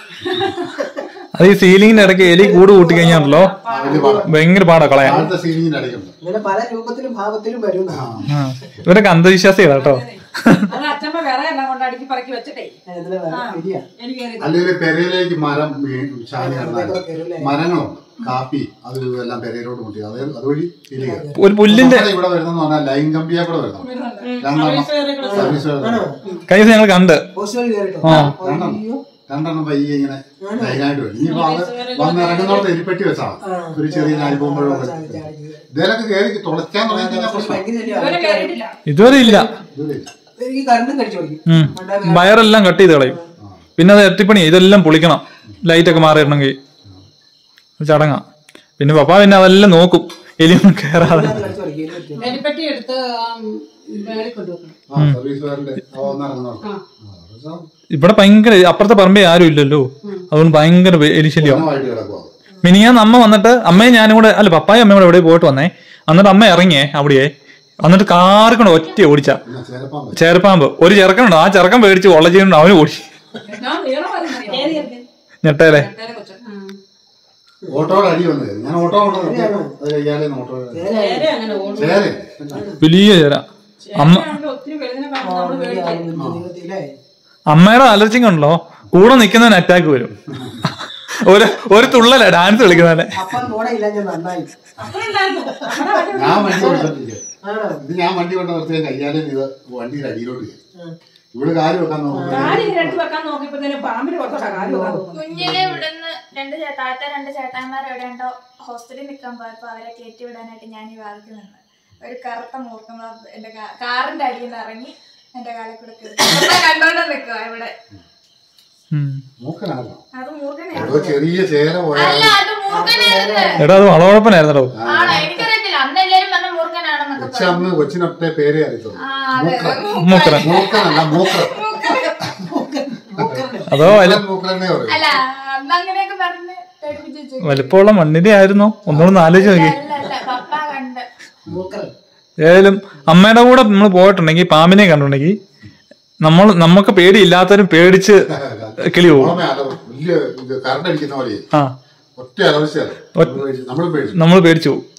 അത് ഈ സീലിംഗിന്റെ ഇടയ്ക്ക് എലി കൂട് കൂട്ടി കഴിഞ്ഞാണല്ലോ വലിയ പാടം ഭയങ്കര പാടാ കളയാൻ താഴത്തെ സീലിങ്ങിന്റെ അടയ്ക്കുണ്ട് ഇങ്ങനെ പല രൂപത്തിലും ഭാവത്തിലും വരും ആ. ഇവരൊക്കെ അന്ധവിശ്വാസികളാ കേട്ടോ അത് അച്ഛമ്മ വേറെ എല്ലാം കൊണ്ട് അടുക്കി പറക്കി വെച്ചിട്ടേ ഇതിലെ എലിയാ എനിക്ക് കയറി അല്ലെങ്കിൽ പെരയിലേക്ക് മരം വീ- ചാഞ്ഞ് കിടന്നാൽ കയറൂലേ? മരങ്ങളുണ്ട് കാപ്പി അത് എല്ലാം പെരയിലോട്ട് മുട്ടി അത് അതുവഴി ഫീലിംഗ് ഒരു പുല്ലിന്റെ ഇവിടെ വരുന്നെന്ന് പറഞ്ഞാൽ ലൈൻ കമ്പിയാ കൂടെ വരുന്നു രണ്ടെണ്ണം സർവീസ് വരുന്നുണ്ട്. കഴിഞ്ഞ ദിവസം ഞങ്ങൾ കണ്ട് പോസ്റ്റ് വഴി കയറിട്ടോ രണ്ടെണ്ണം രണ്ടെണ്ണം പയ്യെ ഇങ്ങനെ ലൈനായിട്ട് വരും ഇനിയിപ്പോ അത് വന്നിറങ്ങുന്നോടത്ത് എരിപ്പെട്ടി വെച്ചാണ് ഒരു ചെറിയ നാലിപ്പോകുമ്പോഴോ ഇതിലൊക്കെ കയറി തുളയ്ക്കാൻ തുടങ്ങി കഴിഞ്ഞാൽ പ്രശ്നം ഭയങ്കര ശല്യമാണ്. ഇവരെ കയറിയിട്ടില്ല ഇതുവരെ ഇല്ല ഇതിലില്ല. ഈ കരണ്ടും കടിച്ചു പഠിക്കും ഉം. വയറെല്ലാം കട്ട് ചെയ്ത് കളയും പിന്നെ അത് എത്തിപ്പണി ഇതെല്ലാം പൊളിക്കണം ലൈറ്റ് ഒക്കെ മാറിയിടണമെങ്കിൽ ചടങ്ങാ പിന്നെ പപ്പ പിന്നെ അതെല്ലാം നോക്കും എലിയൊന്നും കയറാതെ കടിച്ചു പഠിക്കും എലിപ്പെട്ടി എടുത്ത് മേളിൽ കൊണ്ടുവെക്കണം ആ സർവീസുകാരന്റെ വന്നിറങ്ങുന്നോടത്ത് ഇവിടെ ഭയങ്കര അപ്പുറത്തെ പറമ്പേ ആരും ഇല്ലല്ലോ അതുകൊണ്ട് ഭയങ്കര വെ- എലിശല്യം പ്രശ്നമായിട്ട് കിടക്കുക മിനിയാന്ന് അമ്മ വന്നിട്ട് അമ്മയും ഞാനും കൂടെ അല്ല പപ്പായും അമ്മയും കൂടെ എവിടെ പോയിട്ട് വന്നേ എന്നിട്ട് അമ്മ ഇറങ്ങിയേ അവിടെയേ എന്നിട്ട് കാറിക്കൊണ്ട് ഒറ്റ ഓടിച്ച പിന്നെ ചേരപ്പാൻ പറ്റും ചേർപ്പാമ്പ് ഒരു ചെറുക്കനുണ്ടോ ആ ചെറുക്കൻ പേടിച്ച് ഉള്ള ചെയ്യുന്നുണ്ട് അവന് ഓടി ഞാൻ നീളം പറയുന്നത് ഞെട്ടേലെ കൊച്ചു ഓട്ടോയുടെ അടി വന്നു കയറി ഞാൻ ഓട്ടോ കൊണ്ട് നിർത്തിയപ്പോ അത് കഴിയാതെ ഓട്ടോ നേരെ അങ്ങനെ ഓടും ചേരെ വലിയ ചേര അമ്മ ഒത്തിരി വലുതിനെ കാണുമ്പോൾ നമ്മള് പേടിക്കും ജീവിതത്തിലേ അമ്മയുടെ അലർജിങ് ഉണ്ടല്ലോ കൂടെ നിൽക്കുന്നതിന് അറ്റാക്ക് വരും ഒരു ഒരു തുള്ളല ഡാൻസ് കളിക്കുന്നതല്ലേ അപ്പം കൂടെ ഇല്ല ഞാൻ നന്നായി ഞാൻ വണ്ടി കൊണ്ടിരിക്കുക ആണോ ഇത് ഞാൻ വണ്ടി കൊണ്ട് നിർത്തിയ കയ്യാലെ ഇത് വണ്ടിയുടെ അടിയിലോട്ട് കയറി ഇവിടെ കാല് വെക്കാൻ നോക്കുമ്പോൾ കാല് ഇങ്ങനെ എടുത്ത് വെക്കാൻ നോക്കിയപ്പോഴത്തേനും പാമ്പിന് പുറത്തോട്ടാ കാല് വെക്കാൻ നോക്കുന്നത് കുഞ്ഞിലെ ഇവിടുന്ന് രണ്ട് ചേ- താഴത്തെ രണ്ട് ചേട്ടാന്മാർ എവിടെയുണ്ടോ ഹോസ്റ്റലിൽ നിൽക്കാൻ പോയപ്പോ അവരെ കയറ്റി വിടാനായിട്ട് ഞാൻ ഈ വാതിക്ക് നിന്ന് ഒരു കറുത്ത മൂർക്കമ്മ എന്റെ കാ- കാറിന്റെ അടിയിൽ നിന്ന് ഇറങ്ങി എന്റെ കാലിൽ കൂടെ കയറി അപ്പൊ കണ്ടോണ്ട് നിൽക്കുക ഇവിടെ ഉം. മൂക്കനാണോ അത് മൂർഖനെ ഏതോ ചെറിയ ചേര പോയാൽ അല്ല അത് മൂർഖനായിരുന്നു എടാ അത് വളവഴപ്പനായിരുന്നോ ആണോ എനിക്കറിയത്തില്ല അന്ന് എല്ലാരും പറഞ്ഞ മൂർഖനാണെന്നൊക്കെ കൊച്ചി അന്ന് കൊച്ചിനൊറ്റ പേരേ അറിയത്തുള്ളൂ ആ അതെ മൂക്കറ മൂക്കനല്ല മൂക്കൻ അതോ വല മൂക്കനെന്നേ പറയും അല്ല അന്ന് അങ്ങനെയൊക്കെ പറഞ്ഞ് പേടിപ്പിച്ച് വെച്ചു. വലിപ്പമുള്ള മണ്ണിന്റെ ആയിരുന്നോ ഒന്നുകൂടെ ആലോചിച്ച് നോക്കി അല്ല അല്ല പപ്പ കണ്ട് മൂക്കറ ഏതായാലും അമ്മയുടെ കൂടെ നമ്മൾ പോയിട്ടുണ്ടെങ്കിൽ പാമ്പിനെ കണ്ടിട്ടുണ്ടെങ്കിൽ നമ്മൾ നമുക്ക് പേടിയില്ലാത്തവരും പേടിച്ച് കിളി പോകും ഓർമ്മ അല വലിയ ഇത് കറണ്ട് അടിക്കുന്ന പോലെ ആ ഒറ്റ അലവശയാണ് നമ്മൾ പേടിച്ചു നമ്മൾ പേടിച്ചു പോകും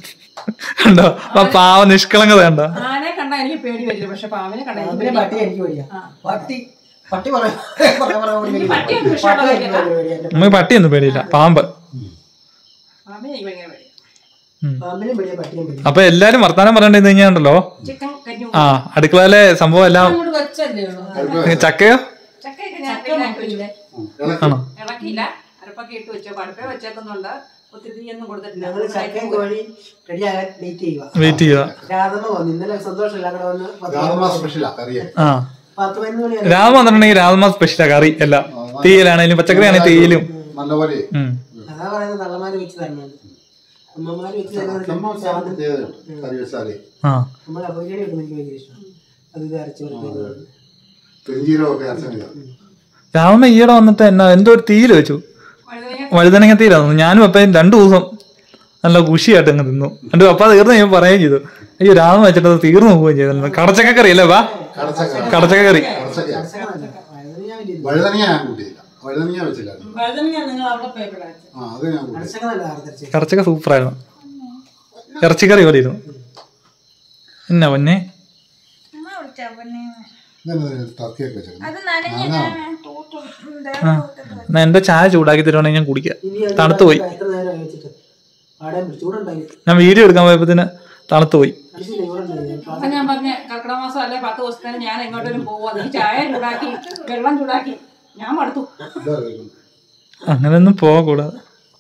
കണ്ടോ ആ പാവ നിഷ്കളങ്കത കണ്ടോ ആനെ കണ്ടാ എനിക്ക് പേടി വരില്ല പക്ഷെ പാമ്പിനെ കണ്ടാ എനിക്ക് പാമ്പിനെ പേടി. പട്ടി എനിക്ക് വയ്യ പട്ടി പട്ടി പറയാൻ എനിക്ക് പട്ടിയൊന്നും ഇഷ്ടമുള്ള കാര്യമല്ല. നമുക്ക് പട്ടിയൊന്നും പേടിയില്ല പാമ്പ് പാമ്പിനെ എനിക്ക് ഭയങ്കര പേടി പാമ്പിനും പേടിയ പട്ടിയും പേടിയ അപ്പൊ എല്ലാരും വർത്താനം പറയണ്ടെന്ന് കഴിഞ്ഞാണ്ടല്ലോ ചിക്കൻ കരിഞ്ഞു ആ അടുക്കളയിലെ സംഭവം എല്ലാം അങ്ങോട്ട് വെച്ചല്ലേ ഉള്ളൂ ചക്കയോ ചക്കയൊക്കെ ഞാൻ ഇളക്കിയില്ല. ആണോ ഇളക്കിയില്ല അരപ്പൊക്കെ ഇട്ട് വെച്ചോ പടുപ്പേ വെച്ചേക്കുന്നുണ്ട് ഒത്തിരി തീയൊന്നും കൊടുത്തിട്ടില്ല ഞങ്ങള് ചക്കയും കോഴി റെഡിയാകാൻ വെയിറ്റ് ചെയ്യുക വെയിറ്റ് ചെയ്യുക രാധമ്മ വന്നു ഇന്നലെ സന്തോഷമില്ല അവിടെ വന്ന് പത്ത് രാധമാ സ്പെഷ്യലാ കറിയാ ആ പത്ത് പതിനൊന്ന് മണി രാമ വന്നിട്ടുണ്ടെങ്കിൽ രാമ സ്പെഷ്യലാ കറി എല്ലാം തീയലാണേലും പച്ചക്കറി ആണെങ്കിൽ തീയലും നല്ലപോലെ ഉം. അതാ പറയുന്നത് തള്ളമാര് വെച്ച് തരുന്നത് അമ്മമാര് വെച്ച് നമ്മ തരുന്നത് സാധനം ചെയ്തതുണ്ട് കറി വെച്ചാലേ ആ നമ്മൾ അപകടം വെക്കുന്നത് എനിക്ക് ഭയങ്കര ഇഷ്ടമാണ് അത് ഇത് അരച്ച് വെറുതെ പെരിഞ്ചീരമൊക്കെ അരച്ചത് രാമ ഈയിടെ വന്നിട്ട് എന്നാ എന്തോ ഒരു തീയിൽ വെച്ചു വഴുതനങ്ങ തീരാന്നു ഞാനും അപ്പം രണ്ടു ദിവസം നല്ല കുഷിയായിട്ട് അങ്ങ് തിന്നു എന്റെ പപ്പ തീർന്നു ഞാൻ പറയുകയും ചെയ്തു അയ്യോ രാമ വെച്ചിട്ട് അത് തീർന്നു പോവുകയും ചെയ്തു കടച്ചക്ക കറി അല്ലേ വാ കടച്ചക്ക കടച്ചക്ക കറി കടച്ചക്ക വഴുതനങ്ങ ഞാൻ വലിയ വഴുതനങ്ങ ഞാൻ കൂട്ടിയില്ല വഴുതനങ്ങ വെച്ചില്ലായിരുന്നു വഴുതനങ്ങ നിങ്ങൾ അവിടെ പോയപ്പോഴാണ് ആ അത് ഞാൻ കൂട്ടി അരച്ചക്ക നല്ല അരച്ചത് കടച്ചക്ക സൂപ്പറായിരുന്നു ഇറച്ചിക്കറി പോലെ ഇരുന്നു എന്നാ പൊന്നെ അമ്മ വിളിച്ചാ പൊന്നെ ഇതെന്താ ടർക്കിയൊക്കെ വെച്ചേക്കുന്നത് അത് നനഞ്ഞ ഞാൻ തൂത്തും ഉം, ദേഹം തൂത്തിട്ട് എന്നാ എന്റെ ചായ ചൂടാക്കി തരുവാണെങ്കിൽ ഞാൻ കുടിക്കാം ഇനി അത് തണുത്ത് പോയി എത്ര നേരം വെച്ചിട്ട് പാടാൻ പിടിച്ചു ഇവിടെ ഉണ്ടായി ഞാൻ വീഡിയോ എടുക്കാൻ പോയപ്പോത്തിന് തണുത്ത് പോയി അടിച്ചില്ല ഇവിടെ ഉണ്ടായി അപ്പൊ ഞാൻ പറഞ്ഞ കർക്കിടക മാസം അല്ലെ പത്ത് ദിവസത്തിന് ഞാൻ എങ്ങോട്ടേലും പോവാ നീ ചായ ചൂടാക്കി വെള്ളം ചൂടാക്കി ഞാൻ മടുത്തു ഇതാ കഴിക്കുന്നത്. അങ്ങനെയൊന്നും പോകൂടാതെ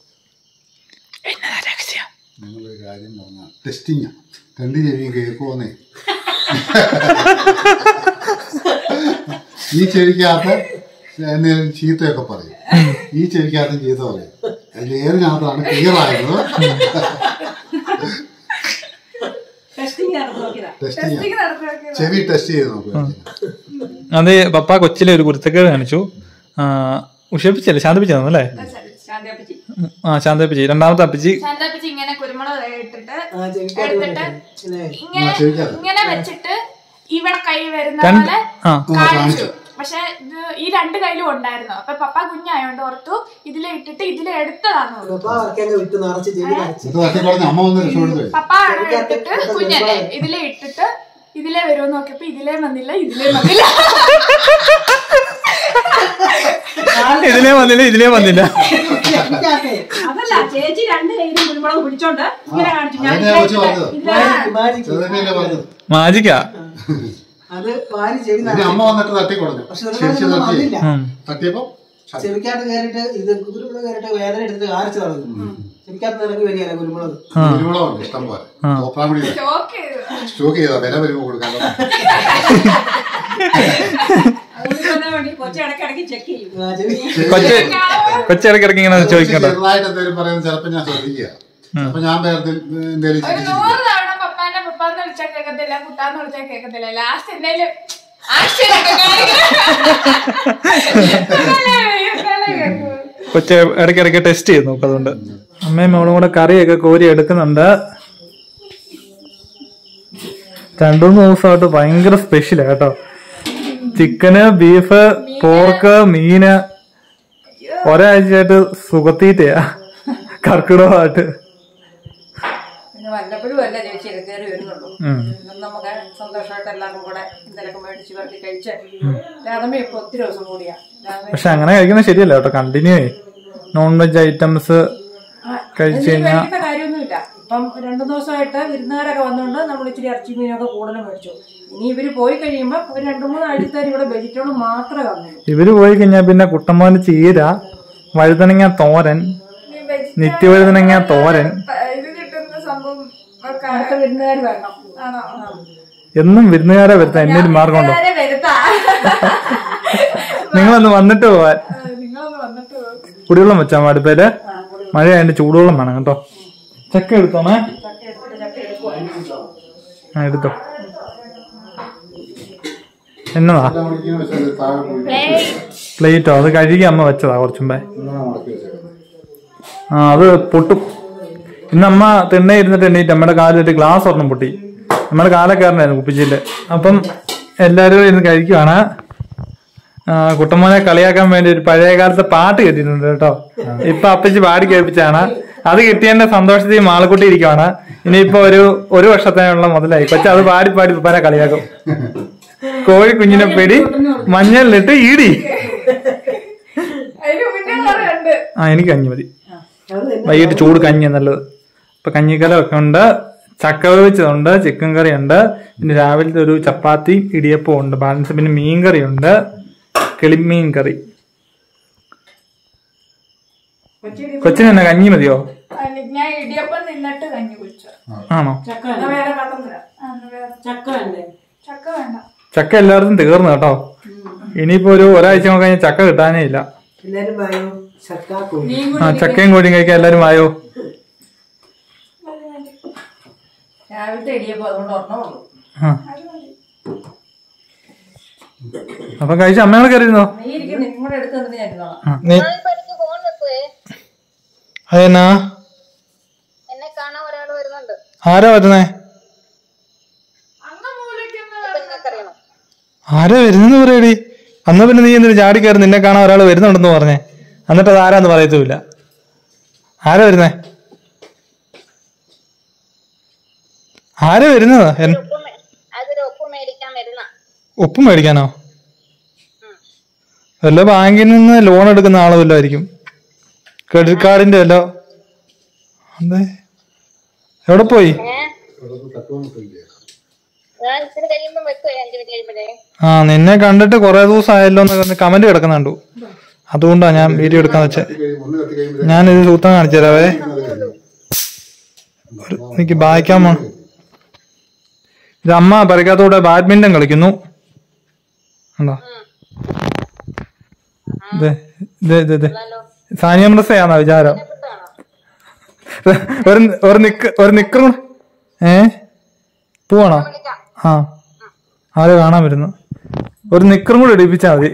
നിങ്ങളൊരു കാര്യം പറഞ്ഞാൽ ടെസ്റ്റിങ്ങാ രണ്ട് ചെവിയും കേൾക്കുമെന്നേ ഈ ചെവിക്കകത്ത് എന്തെങ്കിലും ചീത്തയൊക്കെ പറയും ഈ ചെവിക്കകത്തും ചീത്ത പറയും അതിൽ ഏതിനകത്താണ് ക്ലിയർ ആയത് ടെസ്റ്റിംഗ് നടന്നു നോക്കിയതാ ടെസ്റ്റിങ് നടത്തി നോക്കിയത് ചെവി ടെസ്റ്റ് ചെയ്ത് നോക്കുക അത് പപ്പ കൊച്ചിലെ ഒരു കുരുത്തക്കേട് കാണിച്ചു ആ, ഉഷപ്പിച്ചല്ലേ ശാന്തിപ്പിച്ചു അല്ലേ ശാന്തിയപ്പച്ചി ആ ശാന്തിപ്പിച്ചി രണ്ടാമത്തെ അപ്പിച്ചി ശാന്തപ്പിച്ച് ഇങ്ങനെ കുരുമുളക് ഇട്ടിട്ട് ആ ചെവിക്കാട്ട് എടുത്തിട്ട് പിന്നെ ഇങ്ങനെ ചെവിക്കകത്ത്. ഇങ്ങനെ വെച്ചിട്ട് ഇവിടെ കൈ വരുന്ന രണ്ട് പോലെ ആ കാണിച്ചു പക്ഷെ ഇത് ഈ രണ്ട് കയ്യിലും ഉണ്ടായിരുന്നു അപ്പൊ പപ്പ കുഞ്ഞായോണ്ട് ഓർത്തു ഇതിലെ ഇട്ടിട്ട് ഇതിലെ എടുത്തതാന്ന് തോന്നുന്നു പപ്പ വർക്കൊക്കെ വിട്ട് നിറച്ച് ചെവി നിറച്ച് ഇത് തട്ടി പറഞ്ഞ് അമ്മ വന്ന് രക്ഷപ്പെടുത്തേ പപ്പ ആണ് എടുത്തിട്ട് കുഞ്ഞല്ലേ ഇതിലെ ഇട്ടിട്ട് ഇതിലെ വരുമെന്ന് നോക്കിയപ്പോ ഇതിലേ വന്നില്ല ഇതിലേ വന്നില്ല ഇതിലേ വന്നില്ല ഇതിലേ വന്നില്ല ചെവിക്കാട്ടെ അതല്ല ചേച്ചി രണ്ട് കയ്യിലും കുരുമുളക് പിടിച്ചോണ്ട് ഇങ്ങനെ കാണിച്ചു ഞാൻ അതന്നെ കൊച്ചു പറഞ്ഞത് മാജിക്ക് മാജിക്ക് ചെറുതന്നെയല്ലേ പറഞ്ഞത് മാജിക്കാ അത് വാരി ചെവി പിന്നെ നിറച്ച് അമ്മ വന്നിട്ട് തട്ടി കൊടുത്തു പക്ഷെ ഒരു ശരിച്ചു പ്രാവശ്യം തട്ടി വന്നില്ല ഉം. തട്ടിയപ്പോ ചെവിക്കാട്ട് കയറിയിട്ട് ഇത് കുരുമുളക് കയറിയിട്ട് വേദന എടുത്തിട്ട് കാണിച്ചു തുടങ്ങി ചെവിക്കാട്ട് ഇറങ്ങി വരികയല്ല കുരുമുളക് കുരുമുളകുണ്ട് ഇഷ്ടം പോലെ തോപ്രാമണി ഷോക്ക് ചെയ്തു സ്റ്റോക്ക് ചെയ്താ വില വരുമ്പോ കൊടുക്കാൻ അതുകൊണ്ട് വേണ്ടി കൊച്ചി ഇടയ്ക്കിടയ്ക്ക് ചെക്ക് ചെയ്യും ആ, ചെവി കൊച്ച് കൊച്ചിടക്കിടക്ക് ഇങ്ങനെ ചോദിക്കണ്ട ചെറുതായിട്ട് എന്തെങ്കിലും പറയുന്നത് ചിലപ്പോ ഞാൻ ശ്രദ്ധിക്കുക അപ്പൊ ഞാൻ വേറെ എന്തെങ്കിലും ഒരു ചിന്തിച്ചിരിക്കും നൂറ് തവണ പപ്പാനെ പപ്പാന്ന് വിളിച്ചാൽ കേൾക്കത്തില്ല കുട്ടാന്ന് വിളിച്ചാൽ കേൾക്കത്തില്ല ലാസ്റ്റ് എന്തായാലും ആക്ഷൻ ഒക്കെ കാണിക്കണം കൊച്ച് ഇടയ്ക്കിടയ്ക്ക് ടെസ്റ്റ് ചെയ്ത് നോക്കും അതുകൊണ്ട് അമ്മയും മോളും കൂടെ കറിയൊക്കെ കോരി എടുക്കുന്നുണ്ട് രണ്ടു മൂന്ന് ദിവസമായിട്ട് ഭയങ്കര സ്പെഷ്യലാ കേട്ടോ ചിക്കന് ബീഫ് പോർക്ക് മീന് ഒരാഴ്ചയായിട്ട് സുഖത്തീറ്റയാ കർക്കിടകമായിട്ട് പിന്നെ വല്ലപ്പോഴും അല്ല ചേച്ചി ഇത് കയറി വരുന്നുള്ളൂ ഉം. ഇന്നും നമുക്ക് സന്തോഷമായിട്ട് എല്ലാവരും കൂടെ എന്തെങ്കിലുമൊക്കെ മേടിച്ച് വരട്ടി കഴിച്ച് രാധമ്മ ഇപ്പൊ ഒത്തിരി ദിവസം കൂടിയാ രാധമ്മ പക്ഷെ അങ്ങനെ കഴിക്കുന്നത് ശരിയല്ല കേട്ടോ കണ്ടിന്യൂ നോൺ വെജ് ഐറ്റംസ് കഴിച്ചു ഇതിന് കഴിഞ്ഞാൽ മേടിക്കേണ്ട കാര്യമൊന്നുമില്ല ഇപ്പം രണ്ടു ദിവസമായിട്ട് വിരുന്നുകാരൊക്കെ വന്നുകൊണ്ട് നമ്മൾ ഇച്ചിരി ഇറച്ചി മീനൊക്കെ കൂടുതൽ മേടിച്ചു ഇനി ഇവര് പോയി കഴിയുമ്പോൾ ഒരു രണ്ടു മൂന്ന് ആഴ്ചത്തേക്ക് ഇവിടെ വെജിറ്റബിൾ മാത്രമേ വന്നുള്ളൂ ഇവര് പോയി കഴിഞ്ഞാൽ പിന്നെ കുട്ടമ്മോന് ചീര വഴുതനങ്ങ തോരൻ നിത്യവഴുതനങ്ങ തോരൻ ഇത് കിട്ടുന്ന സംഭവം ഒക്കെ അടുത്ത വിരുന്നുകാർ വരണം ആണോ എന്നും വിരുന്നുകാരെ വരുത്താൻ എന്നെ ഒരു മാർഗമുണ്ടോ ആരെ വരുത്താ നിങ്ങളൊന്ന് വന്നിട്ട് പോവാൻ നിങ്ങളൊന്ന് വന്നിട്ട് പോ. കുടിവെള്ളം വെച്ചാ അടുപ്പേല് മഴയായിട്ട് ചൂടുവെള്ളം വേണം കേട്ടോ ചക്ക എടുത്തോമേ ആ എടുത്തോ എന്നതാ എല്ലാം കൂടി ഇങ്ങനെ വെച്ചാൽ താഴെ പോയി പ്ലേറ്റോ അത് കഴുകി അമ്മ വെച്ചതാ കുറച്ചുമ്പേ ഇങ്ങനെ മുടക്കി വെച്ചേക്കുന്നത് ആ അത് പൊട്ടും ഇന്ന് അമ്മ തിണ്ണ ഇരുന്നിട്ട് എണ്ണീറ്റ് അമ്മയുടെ കാലിട്ട് ഗ്ലാസ് ഒരെണ്ണം പൊട്ടി നമ്മുടെ കാലൊക്കെ ആയിരുന്നു കുപ്പിച്ചില് അപ്പം എല്ലാവരും കൂടി ഇരുന്ന് കഴിക്കുവാണ് ആ, കുട്ടമ്മോനെ കളിയാക്കാൻ വേണ്ടി ഒരു പഴയ കാലത്തെ പാട്ട് കേട്ടിട്ടുണ്ട് കേട്ടോ ഇപ്പൊ അപ്പച്ചി പാടി കേൾപ്പിച്ചാണ് അത് കിട്ടിയതിന്റെ സന്തോഷത്തിൽ മാളക്കുട്ടി ഇരിക്കുവാണ് ഇനിയിപ്പോ ഒരു ഒരു വർഷത്തേനുള്ള മുതലായി കൊച്ചു അത് പാടി പാടി പല കളിയാക്കും കോഴി കുഞ്ഞിനെ പേടി മഞ്ഞളിലിട്ട് ഈടി അതിന് മുന്നേ കുറെ ഉണ്ട് ആ എനിക്ക് കഞ്ഞി മതി വൈകിട്ട് ചൂട് കഞ്ഞി നല്ലത് ഇപ്പൊ കഞ്ഞിക്കല ഒക്കെ ഉണ്ട് ചക്ക വേവിച്ചതുണ്ട് ചിക്കൻ കറി ഉണ്ട് പിന്നെ രാവിലത്തെ ഒരു ചപ്പാത്തി ഇടിയപ്പം ഉണ്ട് ബാലൻസ് പിന്നെ മീൻ കറി ഉണ്ട് കിളിമീൻ കറി കൊച്ചിന് തന്നെ കഞ്ഞി മതിയോ അതിന് ഞാൻ ഇടിയപ്പം നിന്നിട്ട് കഞ്ഞി കുടിച്ചു ആണോ ചക്ക എന്നാ വേറെ പാത്രം തരാം അന്ന് വേറെ ചക്ക വേണ്ടേ ചക്ക വേണ്ട ചക്ക എല്ലായിടത്തും തീർന്നു കേട്ടോ ഇനിയിപ്പോ ഒരു ഒരാഴ്ച കഴിഞ്ഞാൽ ചക്ക കിട്ടാനേ ഇല്ല എല്ലാരും വായോ ചക്കാക്കോ ആ ചക്കയും കോഴിയും കഴിക്കാൻ എല്ലാരും ആയോ രാവിലത്തെ ഇടിയപ്പോ അതുകൊണ്ട് ഒരെണ്ണമുള്ളൂ ആ അപ്പൊ കഴിച്ച അമ്മയോട് കയറിയിരുന്നോ നീ ഇരിക്കും നിങ്ങളുടെ അടുത്ത് നിന്ന് ഞാൻ ഇരുന്നോളാം ആ, നീ അതെന്നാ എന്നെ കാണാൻ ഒരാൾ വരുന്നുണ്ട് ആരാ വരുന്നേ അങ്ങ് മൂലയ്ക്കൊന്ന് നിങ്ങൾക്കറിയണം ആരാ വരുന്നെന്ന് പറയടി അന്ന് പിന്നെ നീ എന്തിനു ചാടി കയറി നിന്നെ കാണാൻ ഒരാൾ വരുന്നുണ്ടെന്ന് പറഞ്ഞേ എന്നിട്ട് അത് ആരാന്ന് പറയത്തുമില്ല ആരാ വരുന്നേ ആരാ വരുന്നത് എൻ- ഉപ്പ് മേ- അതൊരു ഒപ്പ് മേടിക്കാൻ വരുന്ന ഉപ്പ് മേടിക്കാനോ വല്ല ബാങ്കിൽ നിന്ന് ലോൺ എടുക്കുന്ന ആള് വല്ലതായിരിക്കും ക്രെഡിറ്റ് കാർഡിന്റെ വല്ലോ അതെ എവിടെ പോയി ഞാൻ ഇച്ചിരി കഴിയുമ്പോ വെക്കുവേ അഞ്ചു മിനിറ്റ് കഴിയുമ്പോഴേ ആ നിന്നെ കണ്ടിട്ട് കുറെ ദിവസം ആയല്ലോ എന്ന് കമന്റ് കിടക്കുന്ന കണ്ടു അതുകൊണ്ടാ ഞാൻ വീഡിയോ എടുക്കാന്ന് വെച്ചേ ഒന്ന് കത്തി കഴിയുമ്പോൾ ഞാനിത് സൂത്രം കാണിച്ചു തരാവേ ഒരു- എനിക്ക് വായിക്കാൻ പോണം ഇത് അമ്മ പരിക്കാത്തോടെ ബാഡ്മിന്റൺ കളിക്കുന്നു കണ്ടോ ഇത് ഇത് ഇത് ഇത് സാനിയ മിർസയാണോ വിചാരം ഒരു ഒരു നിക്ക് ഒരു നിക്കറും ഏ പോവാണോ ആ ആരോ കാണാൻ വരുന്നു ഒരു നിക്കറും കൂടെ ഇടിപ്പിച്ചാ മതി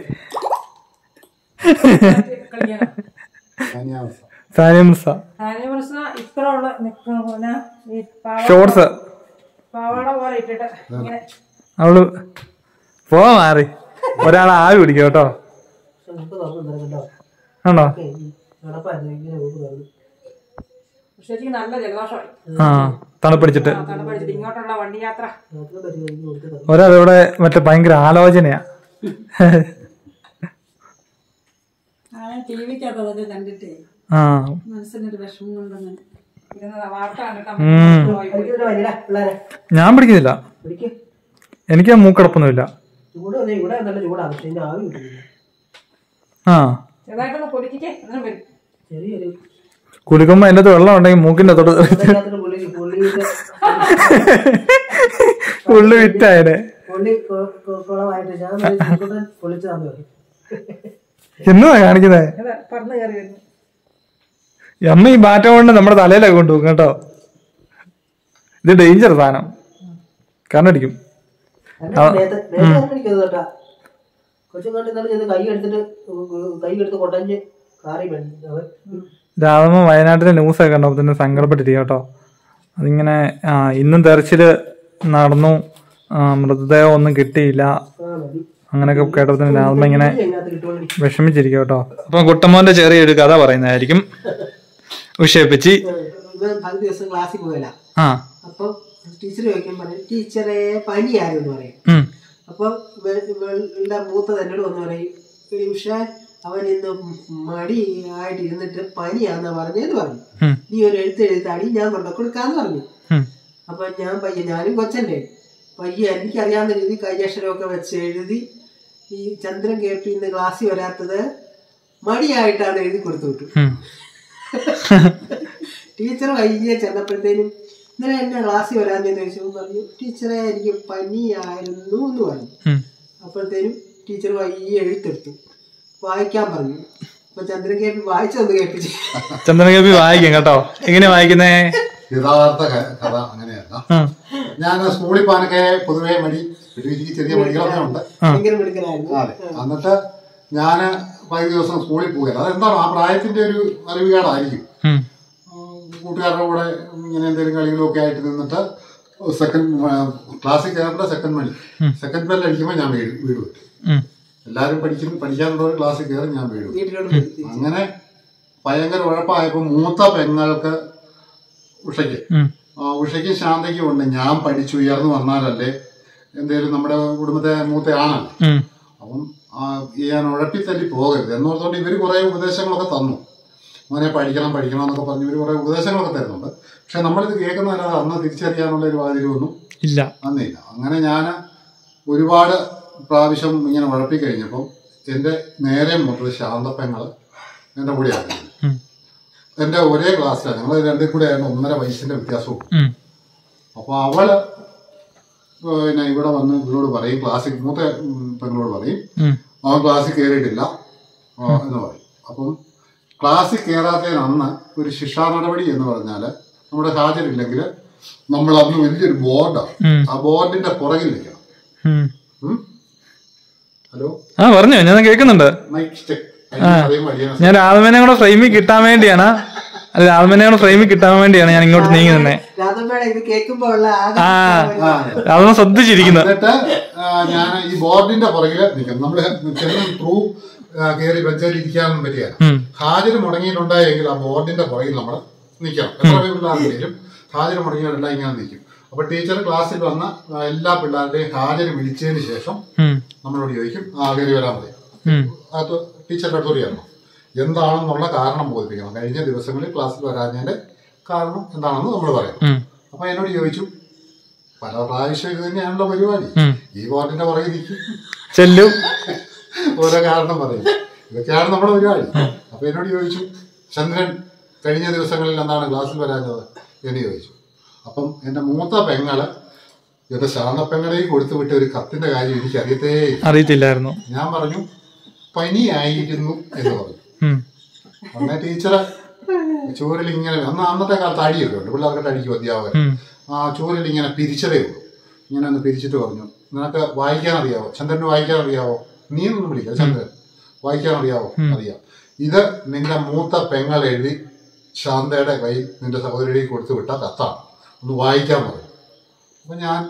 സാനിയാവസ്ഥ സാനിയ മിർസ പ്രശ്നം ഇത്ര ഉള്ള നിൽക്കുന്ന ഈ പാവ- ഷോർട്സ് പാവാട പോലെ ഇട്ടിട്ട് ഇങ്ങനെ അവള് പോവാ മാറി ഒരാൾ ആവി പിടിക്കും കേട്ടോ നമുക്ക് തുറന്നു കേട്ടോ ആണോ നടപ്പായിരുന്നു ഇങ്ങനെ ഊപ്പ് തുറന്നു ശരിക്കും നല്ല ജലദോഷമായി ആ തണുപ്പിടിച്ചിട്ട് തണുപ്പടിച്ചിട്ട് ഇങ്ങോട്ടുള്ള വണ്ടി യാത്ര മാത്രം പറ്റി എനിക്ക് കൊടുത്തത് ഒരാൾ ഇവിടെ മറ്റേ ഭയങ്കര ആലോചനയാ ടി വിക്കകത്തതൊക്കെ കണ്ടിട്ടേ ആ മനസ്സിനൊരു വിഷമം കൊണ്ടങ്ങനെ ഇരുന്നതാ വാർത്ത കണ്ടിട്ട് ഉം. പഠിക്കുന്ന വനിടാ പിള്ളേരെ ഞാൻ പിടിക്കുന്നില്ല പിടിക്കും എനിക്ക് ആ മൂക്കടപ്പൊന്നുമില്ല ചൂട് വന്നേ ഇവിടെ നല്ല ചൂടാണ് പക്ഷെ ഇതിന്റെ ആവി കിട്ടുന്നില്ല ആ ചെറുതായിട്ടൊന്ന് പൊടിക്കേ എന്നിട്ട് വരും ചെറിയൊരു കുലുക്കുമ്പോ അതിന്റെ അകത്ത് വെള്ളം ഉണ്ടെങ്കിൽ മൂക്കിന്റെ തൊട്ട് അതിനകത്തൊരു പുള്ളി പുള്ളിയുടെ ഉള്ളു വിറ്റായനെ പുള്ളി കൊ- കൊ- കുളമായിട്ട് ഞാൻ വിചാരിച്ചു പൊളിച്ചു തന്നു പറയും എന്നതാ കാണിക്കുന്നേ അതെ പറന്ന് കയറി വരുന്നു ഈ അമ്മ ഈ ബാറ്റ കൊണ്ട് നമ്മുടെ തലയിലൊക്കെ കൊണ്ടുപോകും കേട്ടോ ഇത് ഡേഞ്ചർ സാധനം കണ്ണടിക്കും നേരത്തെ നേരത്തെ പിടിക്കുന്നത് കേട്ടാ കൊച്ചും കണ്ടി തന്നെ ചെന്ന് കൈ എടുത്തിട്ട് കൈ എടുത്ത് കൊട്ടഞ്ഞ് കാറി വേണ്ടി അവൻ രാധമ്മ വയനാട്ടിലെ ന്യൂസൊക്കെ കണ്ടപ്പോൾ തന്നെ സങ്കടപ്പെട്ടിരിക്കും കേട്ടോ അതിങ്ങനെ ആ, ഇന്നും തെരച്ചില് നടന്നു ആ, മൃതദേഹം ഒന്നും കിട്ടിയില്ല ആ മതി അങ്ങനെയൊക്കെ കേട്ടപ്പോൾ തന്നെ രാധമ്മ ഇങ്ങനെ അതിനകത്ത് കിട്ടുള്ളൂ വിഷമിച്ചിരിക്കും കേട്ടോ അപ്പം കുട്ടമ്മോന്റെ ചെറിയൊരു കഥ പറയുന്നതായിരിക്കും ഉഷേപ്പിച്ചി ഇവൻ പകുതി ദിവസം ക്ലാസ്സിൽ പോയല്ല ആ അപ്പം ടീച്ചർ ചോദിക്കാൻ പറഞ്ഞു ടീച്ചറെ പനിയായിരുന്നു പറയും ഉം, അപ്പൊ ഇവ- ഇവളുടെ മൂത്തത് എന്നോട് വന്ന് പറയും "എടി ഉഷ അവൻ ഇന്ന് മടി ആയിട്ട് ഇരുന്നിട്ട് പനിയാന്ന് പറഞ്ഞെന്ന് പറഞ്ഞു ഉം, നീ ഒരു എഴുത്ത് എഴുത്താടി ഞാൻ കൊണ്ട കൊടുക്കാന്ന് പറഞ്ഞു ഉം. അപ്പൊ ഞാൻ പയ്യെ ഞാനും കൊച്ചന്റെ പയ്യെ എനിക്കറിയാവുന്ന രീതി കൈയക്ഷരമൊക്കെ വെച്ച് എഴുതി ഈ ചന്ദ്രൻ കെ പി ഇന്ന് ക്ലാസ്സിൽ വരാത്തത് മടിയായിട്ടാണ് എഴുതി കൊടുത്തു വിട്ടു ഉം. ടീച്ചർ വൈകിയ ചെന്നപ്പോഴത്തേനും ഇന്നലെ എന്നെ ക്ലാസ്സിൽ വരാമെന്ന് ചോദിച്ചു പറഞ്ഞു ടീച്ചറെ എനിക്ക് പനിയായിരുന്നു എന്ന് പറഞ്ഞു ഉം. അപ്പോഴത്തേനും ടീച്ചർ വൈകി എഴുത്തെടുത്തു വായിക്കാൻ പറഞ്ഞു അപ്പൊ ചന്ദ്രൻ കെ പി വായിച്ചൊന്ന് കേൾപ്പിച്ചു ചന്ദ്രകേപി വായിക്കും കേട്ടോ എങ്ങനെയാ വായിക്കുന്നേ യഥാർത്ഥ ക- കഥ അങ്ങനെയല്ല ഉം, ഞാൻ സ്കൂളിൽ പോകാനൊക്കെ പൊതുവേ മടി പിന്നെ എനിക്ക് ചെറിയ മടികളൊക്കെ ഉണ്ട് ഭയങ്കര മിടുക്കനായിരുന്നു അതെ എന്നിട്ട് ഞാൻ പതിനഞ്ച് ദിവസം സ്കൂളിൽ പോയത് അതെന്താണ് ആ പ്രായത്തിന്റെ ഒരു അറിവുകേടായിരിക്കും ഉം, ഉം, കൂട്ടുകാരുടെ കൂടെ ഇങ്ങനെ എന്തെങ്കിലും കളികളൊക്കെ ആയിട്ട് നിന്നിട്ട് സെക്കൻഡ് ക്ലാസ്സിൽ കയറേണ്ട സെക്കൻഡ് മണി സെക്കൻഡ് ബെൽ അടിക്കുമ്പോൾ ഞാൻ വീട് വീട് വിട്ടു ഉം. എല്ലാവരും പഠിക്കും പഠിക്കാനുള്ളവർ ക്ലാസ്സിൽ കയറി ഞാൻ വീട് വിട്ടു വീട്ടിലോട്ട് പോയി. അങ്ങനെ ഭയങ്കര ഉഴപ്പായപ്പോ മൂത്ത പെങ്ങൾക്ക് ഉഷയ്ക്ക് ഉം. ആ, ഉഷയ്ക്കും ശാന്തയ്ക്കും ഉണ്ട് ഞാൻ പഠിച്ചു ഉയർന്നു വന്നാലല്ലേ എന്തേലും നമ്മുടെ കുടുംബത്തെ മൂത്ത ആണല്ലേ ഉം. അപ്പം ആ, ഞാൻ ഉഴപ്പിത്തല്ലി പോകരുത് എന്നോർത്തോണ്ട് ഇവർ കുറേ ഉപദേശങ്ങളൊക്കെ തന്നു മോനെ പഠിക്കണം പഠിക്കണം എന്നൊക്കെ പറഞ്ഞ് ഇവർ കുറേ ഉപദേശങ്ങളൊക്കെ തരുന്നുണ്ട് പക്ഷെ നമ്മളിത് കേൾക്കുന്നതല്ലാതെ അന്ന് തിരിച്ചറിയാനുള്ള ഒരു വാതിരിയൊന്നും ഇല്ല അന്നില്ല അങ്ങനെ ഞാൻ ഒരുപാട് പ്രാവശ്യം ഇങ്ങനെ ഉഴപ്പിക്കഴിഞ്ഞപ്പം എൻ്റെ നേരെ മുതൽ ശാന്തപ്പങ്ങൾ എൻ്റെ കൂടെയാണ് ഉം. എൻ്റെ ഒരേ ക്ലാസ്സിലാണ് ഞങ്ങൾ രണ്ടും കൂടെ ആയിരുന്നു ഒന്നര വയസ്സിൻ്റെ വ്യത്യാസവും ഉം. അപ്പോൾ അവള് പിന്നെ ഇവിടെ വന്ന് ഇവളോട് പറയും ക്ലാസ്സിൽ മൂത്ത ഉം, പെങ്ങളോട് പറയും ഉം. അവൻ ക്ലാസ്സിൽ കയറിയിട്ടില്ല ആ, എന്ന് പറയും അപ്പം ക്ലാസ്സിൽ കയറാത്തതിന് അന്ന് ഒരു ശിക്ഷാ നടപടി എന്ന് പറഞ്ഞാൽ നമ്മുടെ ഹാജരില്ലെങ്കിൽ നമ്മൾ അന്ന് വലിയൊരു ബോർഡാണ് ഉം. ആ ബോർഡിന്റെ പുറകിൽ നിൽക്കണം ഉം. ഉം? ഹലോ ആ പറഞ്ഞോ ഞാൻ കേൾക്കുന്നുണ്ട് മൈക്ക് ചെക്ക് അതേ മടിയാണ് ഞാൻ രാധമേനെ കൂടെ ഫ്രെയിമിൽ കിട്ടാൻ വേണ്ടിയാണ് അല്ല രാധമേനെ കൂടെ ഫ്രെയിമിൽ കിട്ടാൻ വേണ്ടിയാണ് ഞാൻ ഇങ്ങോട്ട് നീങ്ങി തന്നെ രാധമ്മയുടെ ഇത് കേൾക്കുമ്പോ ഉള്ള ആകെ ആ ആ, അതൊന്ന് ശ്രദ്ധിച്ചിരിക്കുന്നത് എന്നിട്ട് ഞാൻ ഈ ബോർഡിന്റെ പുറകിൽ നിൽക്കും നമ്മള് ചെന്ന് ത്രൂ കയറി ബെഞ്ചിൽ ഇരിക്കാനൊന്നും പറ്റില്ല ഉം. ഹാജര് മുടങ്ങിയിട്ടുണ്ടായെങ്കിൽ ആ ബോർഡിന്റെ പുറകിൽ നമ്മൾ നിൽക്കണം എത്ര പേര് പിള്ളേരുണ്ടെങ്കിലും ഹാജര് മുടങ്ങിയവരെല്ലാം ഇങ്ങനെ നിൽക്കും അപ്പൊ ടീച്ചർ ക്ലാസ്സിൽ വന്ന ആ, എല്ലാ പിള്ളേരുടെയും ഹാജര് വിളിച്ചതിന് ശേഷം ഉം. നമ്മളോട് ചോദിക്കും ആ കയറി വരാൻ പറയും ഉം. അത് ടീച്ചറുടെ അടുത്ത് അറിയാമോ എന്താണെന്നുള്ള കാരണം ബോധിപ്പിക്കണം കഴിഞ്ഞ ദിവസങ്ങളിൽ ക്ലാസ്സിൽ വരാഞ്ഞതിന്റെ കാരണം എന്താണെന്ന് നമ്മൾ പറയാം ഉം. അപ്പൊ എന്നോട് ചോദിച്ചു പല പ്രാവശ്യം ഇത് തന്നെയാണല്ലോ പരിപാടി ഉം. ഈ ബോർഡിന്റെ പുറകെ നിൽക്കും ചെല്ലു ഓരോ കാരണം പറയും ഇതൊക്കെയാണ് നമ്മുടെ പരിപാടി അപ്പൊ എന്നോട് ചോദിച്ചു ചന്ദ്രൻ കഴിഞ്ഞ ദിവസങ്ങളിൽ എന്താണ് ക്ലാസ്സിൽ വരാഞ്ഞത് എന്ന് ചോദിച്ചു അപ്പം എന്റെ മൂത്ത പെങ്ങള് എന്റെ ശാന്ത പെങ്ങളെയും കൊടുത്തു വിട്ട ഒരു കത്തിന്റെ കാര്യം എനിക്ക് അറിയത്തേ ഇല്ല. അറിയത്തില്ലായിരുന്നു ഞാൻ പറഞ്ഞു പനിയായിരുന്നു എന്ന് പറഞ്ഞു ഉം. അന്നേ ടീച്ചറ് ചൂരിൽ ഇങ്ങനെ അന്ന് അന്നത്തെ കാലത്ത് അടിയൊക്കെ ഉണ്ട് പിള്ളേർക്ക് അടിക്കും അധ്യാപകർ ഉം. ആ ചൂരിൽ ഇങ്ങനെ പിരിച്ചതേ ഉള്ളൂ ഇങ്ങനെ ഒന്ന് പിരിച്ചിട്ട് പറഞ്ഞു നിനക്ക് വായിക്കാൻ അറിയാവോ ചന്ദ്രന് വായിക്കാൻ അറിയാവോ നീ ഒന്നും വിളിക്കുക ചന്ദ്രൻ വായിക്കാൻ അറിയാവോ അറിയാം ഇത് നിന്റെ മൂത്ത പെങ്ങൾ എഴുതി ശാന്തയുടെ കൈ നിന്റെ സഹോദരിയുടെ കൊടുത്തു വിട്ട കത്താണ് ഒന്ന് വായിക്കാൻ പറയും അപ്പൊ ഞാൻ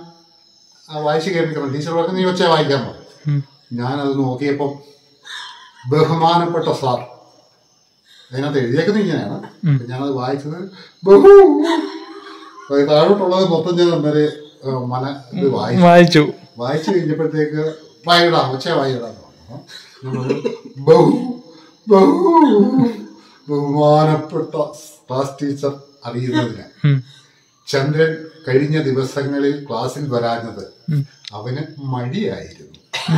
ആ വായിച്ച് കേൾപ്പിക്കണം ടീച്ചർ പറഞ്ഞു നീ വെച്ചേ വായിക്കാൻ പറയും ഉം. ഞാനത് നോക്കിയപ്പം ബഹുമാനപ്പെട്ട സാർ അതിനകത്ത് എഴുതിയേക്കുന്നത് ഇങ്ങനെയാണ് അപ്പൊ ഞാനത് വായിച്ചത് ബഹു അത് താഴോട്ടുള്ളത് മൊത്തം ഞാൻ അന്നേരം ആ, മന ഇത് വായിച്ചു വായിച്ചു വായിച്ചു കഴിഞ്ഞപ്പോഴത്തേക്ക് വായിടാം ഒച്ച വായിടാം ഞാൻ പറഞ്ഞു, ബഹു ബഹു ബഹുമാനപ്പെട്ട ക്ലാസ് ടീച്ചർ അറിയുന്നതിന് ഉം. ചന്ദ്രൻ കഴിഞ്ഞ ദിവസങ്ങളിൽ ക്ലാസ്സിൽ വരാഞ്ഞത് അവന് മടിയായിരുന്നു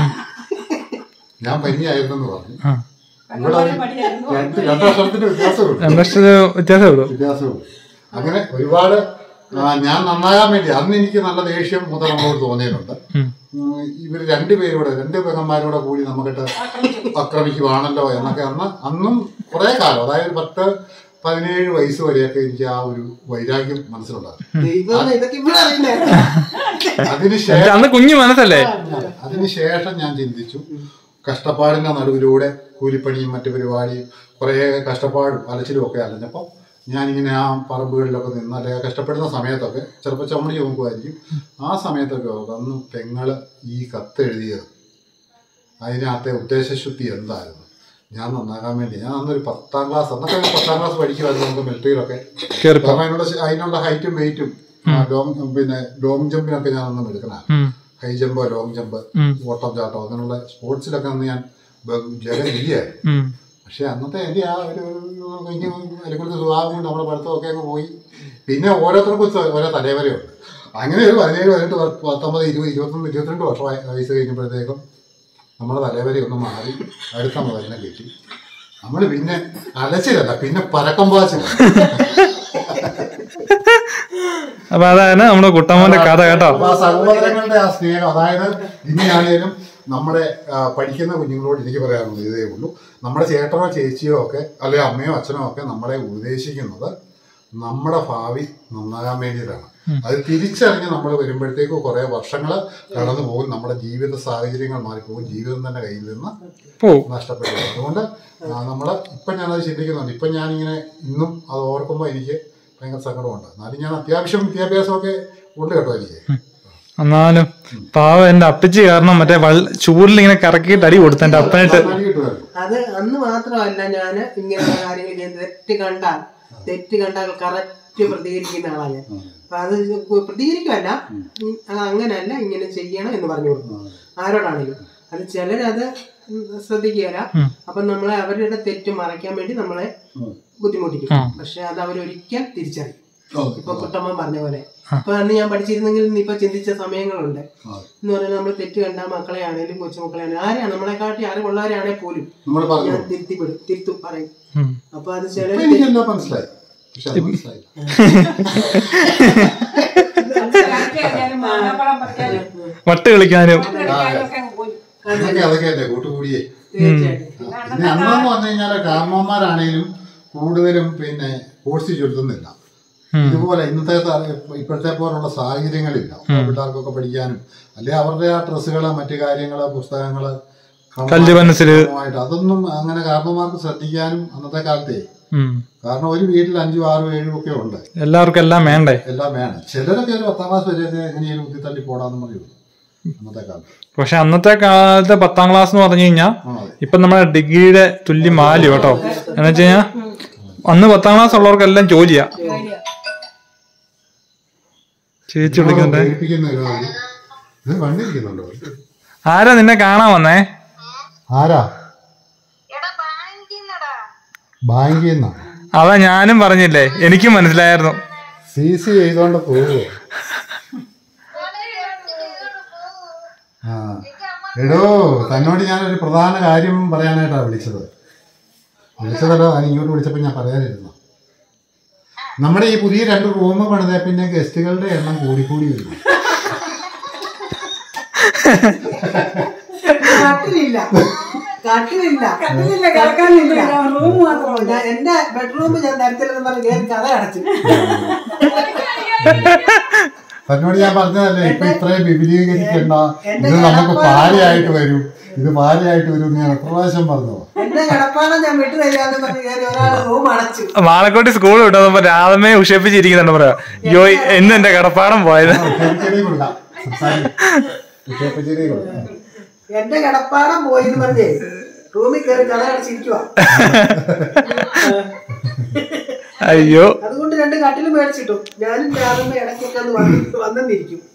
ഞാൻ പനിയായിരുന്നെന്ന് പറഞ്ഞു ആ. ഇവിടെ രണ്ട് രണ്ട് വർഷത്തിന്റെ വ്യത്യാസമുണ്ട് രണ്ടക്ഷര വ്യത്യാസമേ ഉള്ളൂ വ്യത്യാസമുണ്ട് അങ്ങനെ ഒരുപാട് ആ, ഞാൻ നന്നാകാൻ വേണ്ടി അന്ന് എനിക്ക് നല്ല ദേഷ്യം മുതൽ നമ്മളോട് തോന്നിയിട്ടുണ്ട് ഉം. ഉം, ഇവര് രണ്ടുപേരൂടെ രണ്ട് പെങ്ങന്മാരൂടെ കൂടി നമുക്കിട്ട് ആക്രമിക്കുവാണല്ലോ എന്നൊക്കെ അന്ന് അന്നും കുറെ കാലം അതായത് പത്ത് പതിനേഴ് വയസ്സ് വരെയൊക്കെ എനിക്ക് ആ ഒരു വൈരാഗ്യം മനസ്സിലുണ്ടായിരുന്നു ദൈവമേ, ഇതൊക്കെ ഇവിടെ അറിയില്ലേ അതിനുശേഷം അന്ന് കുഞ്ഞു മനസ്സല്ലേ അതിനുശേഷം ഞാൻ ചിന്തിച്ചു കഷ്ടപ്പാടിന്റെ നടുവിലൂടെ കൂലിപ്പണിയും മറ്റു പരിപാടിയും കുറേ കഷ്ടപ്പാടും അലച്ചിലും ഒക്കെ അലഞ്ഞപ്പോൾ ഞാനിങ്ങനെ ആ പറമ്പുകളിലൊക്കെ നിന്ന് അല്ലെങ്കിൽ കഷ്ടപ്പെടുന്ന സമയത്തൊക്കെ ചിലപ്പോൾ ചമ്മടി നോക്കുമായിരിക്കും ആ സമയത്തൊക്കെ ഓർക്കും, അന്ന് പെങ്ങള് ഈ കത്ത് എഴുതിയത് അതിനകത്തെ ഉദ്ദേശശുദ്ധി എന്തായിരുന്നു ഞാൻ നന്നാകാൻ വേണ്ടി ഞാൻ അന്നൊരു പത്താം ക്ലാസ് അന്നൊക്കെ ഒരു പത്താം ക്ലാസ് പഠിക്കുമായിരുന്നു നമുക്ക് മിലിറ്ററിയിലൊക്കെ കേറിപ്പോ കാരണം അതിനുള്ള അതിനുള്ള ഹൈറ്റും വെയിറ്റും ലോങ് പിന്നെ ലോങ് ജമ്പിനൊക്കെ ഞാൻ അന്ന് എടുക്കണം ഉം. ഹൈ ജമ്പ് ലോങ് ജമ്പ് ഉം. ഓട്ടം ചാട്ടം അങ്ങനെയുള്ള സ്പോർട്സിലൊക്കെ അന്ന് ഞാൻ ജഗനിരിയായിരുന്നു ഉം. പക്ഷെ അന്നത്തെ എൻ്റെ ആ ഒരു എനിക്ക് അതിനെക്കുറിച്ച് സ്വഭാവം കൊണ്ട് നമ്മുടെ പഠിത്തമൊക്കെ അങ്ങ് പോയി പിന്നെ ഓരോരുത്തർക്കും സ- ഓരോ തലവരെയുണ്ട് അങ്ങനെ ഒരു പതിനേഴ് പതിനെട്ട് വ- പത്തൊമ്പത് ഇരുപത് ഇരുപത്തൊന്ന് ഇരുപത്തിരണ്ട് വർഷം ആയ- വയസ്സ് കഴിഞ്ഞപ്പോഴത്തേക്കും നമ്മുടെ തലവരെ ഒന്ന് മാറി അടുത്ത മുതലിനെ കിട്ടി നമ്മൾ പിന്നെ അലച്ചിലല്ല പിന്നെ പരക്കം പാച്ചില്ല അപ്പൊ അതാണ് നമ്മുടെ കുട്ടമ്മന്റെ കഥ കേട്ടോ അപ്പൊ ആ സഹോദരങ്ങളുടെ ആ സ്നേഹം അതായത് ഇനിയാണേലും നമ്മുടെ ആ, പഠിക്കുന്ന കുഞ്ഞുങ്ങളോട് എനിക്ക് പറയാനുള്ളത് ഇതേ ഉള്ളൂ നമ്മുടെ ചേട്ടനോ ചേച്ചിയോ ഒക്കെ അല്ലെങ്കിൽ അമ്മയോ അച്ഛനോ ഒക്കെ നമ്മളെ ഉപദേശിക്കുന്നത് നമ്മുടെ ഭാവി നന്നാകാൻ വേണ്ടിയിട്ടാണ് അത് തിരിച്ചറിഞ്ഞ് നമ്മൾ വരുമ്പോഴത്തേക്ക് കുറെ വർഷങ്ങൾ കടന്നു പോകും നമ്മുടെ ജീവിത സാഹചര്യങ്ങൾ മാറിപ്പോകും ജീവിതം തന്നെ കയ്യിൽ നിന്ന് പോവും നഷ്ടപ്പെട്ടു പോകും. അതുകൊണ്ട് നമ്മൾ ഇപ്പം ഞാനത് ചിന്തിക്കുന്നുണ്ട് ഇപ്പം ഞാനിങ്ങനെ ഇന്നും അത് ഓർക്കുമ്പോൾ എനിക്ക് ഭയങ്കര സങ്കടമുണ്ട് എന്നാലും ഞാൻ അത്യാവശ്യം വിദ്യാഭ്യാസമൊക്കെ ഉണ്ട് കേട്ടോ എനിക്ക് എന്നാലും പാവം എന്റെ അപ്പച്ചി കാരണം മറ്റേ വള്ള ചൂരിൽ ഇങ്ങനെ കറക്കിയിട്ട് അടി കൊടുത്തു എന്റെ അപ്പനായിട്ട് അടി കിട്ടുമായിരുന്നു അത് അന്ന് മാത്രമല്ല ഞാൻ ഇങ്ങനെയുള്ള കാര്യങ്ങൾ ഞാൻ തെറ്റ് കണ്ടാൽ തെറ്റ് കണ്ടാൽ കറക്റ്റ് പ്രതികരിക്കുന്ന ആളാണ് ഞാൻ അപ്പൊ അത് പ്രതികരിക്കുമല്ല ഉം, അത് അങ്ങനെയല്ല ഇങ്ങനെ ചെയ്യണം എന്ന് പറഞ്ഞു കൊടുക്കും ആരോടാണെങ്കിലും അത് ചിലരത് ശ്രദ്ധിക്കുകയില്ല അപ്പൊ നമ്മളെ അവരുടെ തെറ്റ് മറയ്ക്കാൻ വേണ്ടി നമ്മളെ ബുദ്ധിമുട്ടിക്കും പക്ഷെ അത് അവരൊരിക്കൽ തിരിച്ചറിയും ഇപ്പൊ കുട്ടമ്മൻ പറഞ്ഞ പോലെ ഇപ്പൊ അന്ന് ഞാൻ പഠിച്ചിരുന്നെങ്കിൽ ഇന്ന് ഇപ്പൊ ചിന്തിച്ച സമയങ്ങളുണ്ട് എന്ന് പറഞ്ഞാൽ നമ്മൾ തെറ്റ് കണ്ട മക്കളെ ആണെങ്കിലും കൊച്ചുമക്കളെ ആണെങ്കിലും ആരെയാണ് നമ്മളെ കാട്ടി അറിവുള്ളവരാണെങ്കിൽ പോലും നമ്മൾ പറഞ്ഞു ഞാൻ തിരുത്തിപ്പെടും തിരുത്തും പറയും ഉം. അപ്പൊ അത് ഇപ്പൊ ചിലര് എനിക്കെല്ലാം മനസ്സിലായി പക്ഷെ അത് മനസ്സിലായില്ല കളിക്കാനും മാങ്ങാപ്പഴം പറിക്കാനും വട്ട് കളിക്കാനും കളിക്കാനും ഒക്കെ അങ്ങ് പോയി അതൊക്കെ അതൊക്കെ അല്ലേ കൂട്ടുകൂടിയേ തീർച്ചയായിട്ടും പിന്നെ അന്നെന്ന് പറഞ്ഞു കഴിഞ്ഞാൽ കാരണവന്മാരാണേലും കൂടുതലും പിന്നെ കോഴ്സ് ചൊല്ലുന്നില്ല ഇതുപോലെ ഇന്നത്തെ ത- ഇപ്പോഴത്തെ പോലുള്ള സാഹചര്യങ്ങളില്ല പിള്ളേർക്കൊക്കെ പഠിക്കാനും അല്ലെ അവരുടെ ആ ഡ്രസ്സുകള് മറ്റു കാര്യങ്ങള് പുസ്തകങ്ങള് കല്ല് പെൻസില്. ക്രമമായിട്ട് അതൊന്നും അങ്ങനെ കാരണവന്മാർക്ക് ശ്രദ്ധിക്കാനും അന്നത്തെ കാലത്തെ ഉം. കാരണം ഒരു വീട്ടിൽ അഞ്ചും ആറും ഏഴും ഒക്കെ ഉണ്ട് എല്ലാവർക്കും എല്ലാം വേണ്ടേ എല്ലാം വേണം ചിലരൊക്കെ ഒരു പത്താം ക്ലാസ് വരെ എങ്ങനെയും കുത്തിത്തള്ളി പോടാന്ന് പറയുള്ളൂ അന്നത്തെ കാലത്ത് പക്ഷെ അന്നത്തെ കാലത്തെ പത്താം ക്ലാസ് എന്ന് പറഞ്ഞു കഴിഞ്ഞാൽ ആ അതെ ഇപ്പൊ നമ്മുടെ ഡിഗ്രിയുടെ തുല്യം മാലു കേട്ടോ എന്ന് വെച്ച് കഴിഞ്ഞാൽ അന്ന് പത്താം ക്ലാസ് ഉള്ളവർക്കെല്ലാം ജോലിയാ ചേച്ചി വിളിക്കുന്നുണ്ട് പേടിപ്പിക്കുന്ന ഒരു ആള്. ഇത് വണ്ടിരിക്കുന്നുണ്ടോ ആരാ നിന്നെ കാണാൻ വന്നേ ആരാ എടാ ബാങ്കിന്നടാ ബാങ്കിൽ നിന്നാ അതാ ഞാനും പറഞ്ഞില്ലേ എനിക്കും മനസ്സിലായിരുന്നു സി സി ചെയ്തോണ്ട് പോവോ ആ എടോ തന്നോട് ഞാനൊരു പ്രധാന കാര്യം പറയാനായിട്ടാ വിളിച്ചത് വിളിച്ചതല്ലോ ഞാൻ ഇങ്ങോട്ട് വിളിച്ചപ്പോൾ ഞാൻ പറയാനിരുന്നു നമ്മുടെ ഈ പുതിയ രണ്ട് റൂം പണിതേ പിന്നെ ഗസ്റ്റുകളുടെ എണ്ണം കൂടിക്കൂടി വരുന്നു കട്ടിലില്ല കട്ടിലില്ല കട്ടിലില്ല കിടക്കാനില്ല റൂം മാത്രം ഞാൻ എന്റെ ബെഡ്റൂം ഞാൻ തരത്തില്ലെന്ന് പറഞ്ഞ് കയറി കഥ അടച്ചു തന്നോട് ഞാൻ പറഞ്ഞതല്ലേ ഇപ്പൊ ഇത്രയും വിപുലീകരിക്കണ്ട ഇത് നമുക്ക് പാരയായിട്ട് വരും ഇത് പാരയായിട്ട് വരും എന്ന് ഞാൻ എത്ര പ്രാവശ്യം പറഞ്ഞു എന്റെ കിടപ്പാടം ഞാൻ വിട്ടു തരാന്ന് പറഞ്ഞ് കയറി ഒരാൾ റൂം അടച്ചു മാളക്കോട്ടി സ്കൂൾ വിട്ടപ്പോ രാമേ ഉഷേപ്പിച്ചിരിക്കുന്നുണ്ട് പറയാ അയ്യോ എന്ന് എന്റെ കടപ്പാടം പോയത് ഉച്ചപ്പച്ചേരി കൊടുക്കാം ഉച്ചപ്പച്ചേരി കൊടുക്കാം എന്റെ കിടപ്പാടം പോയി എന്ന് പറഞ്ഞേ റൂമിൽ കയറി കഥ അടച്ചിരിക്കുക അയ്യോ അതുകൊണ്ട് രണ്ട് കട്ടിൽ മേടിച്ചിട്ടു ഞാനും രാവിലെ ഇടയ്ക്കൊക്കെ ഒന്ന് വന്ന് വന്നെന്നിരിക്കും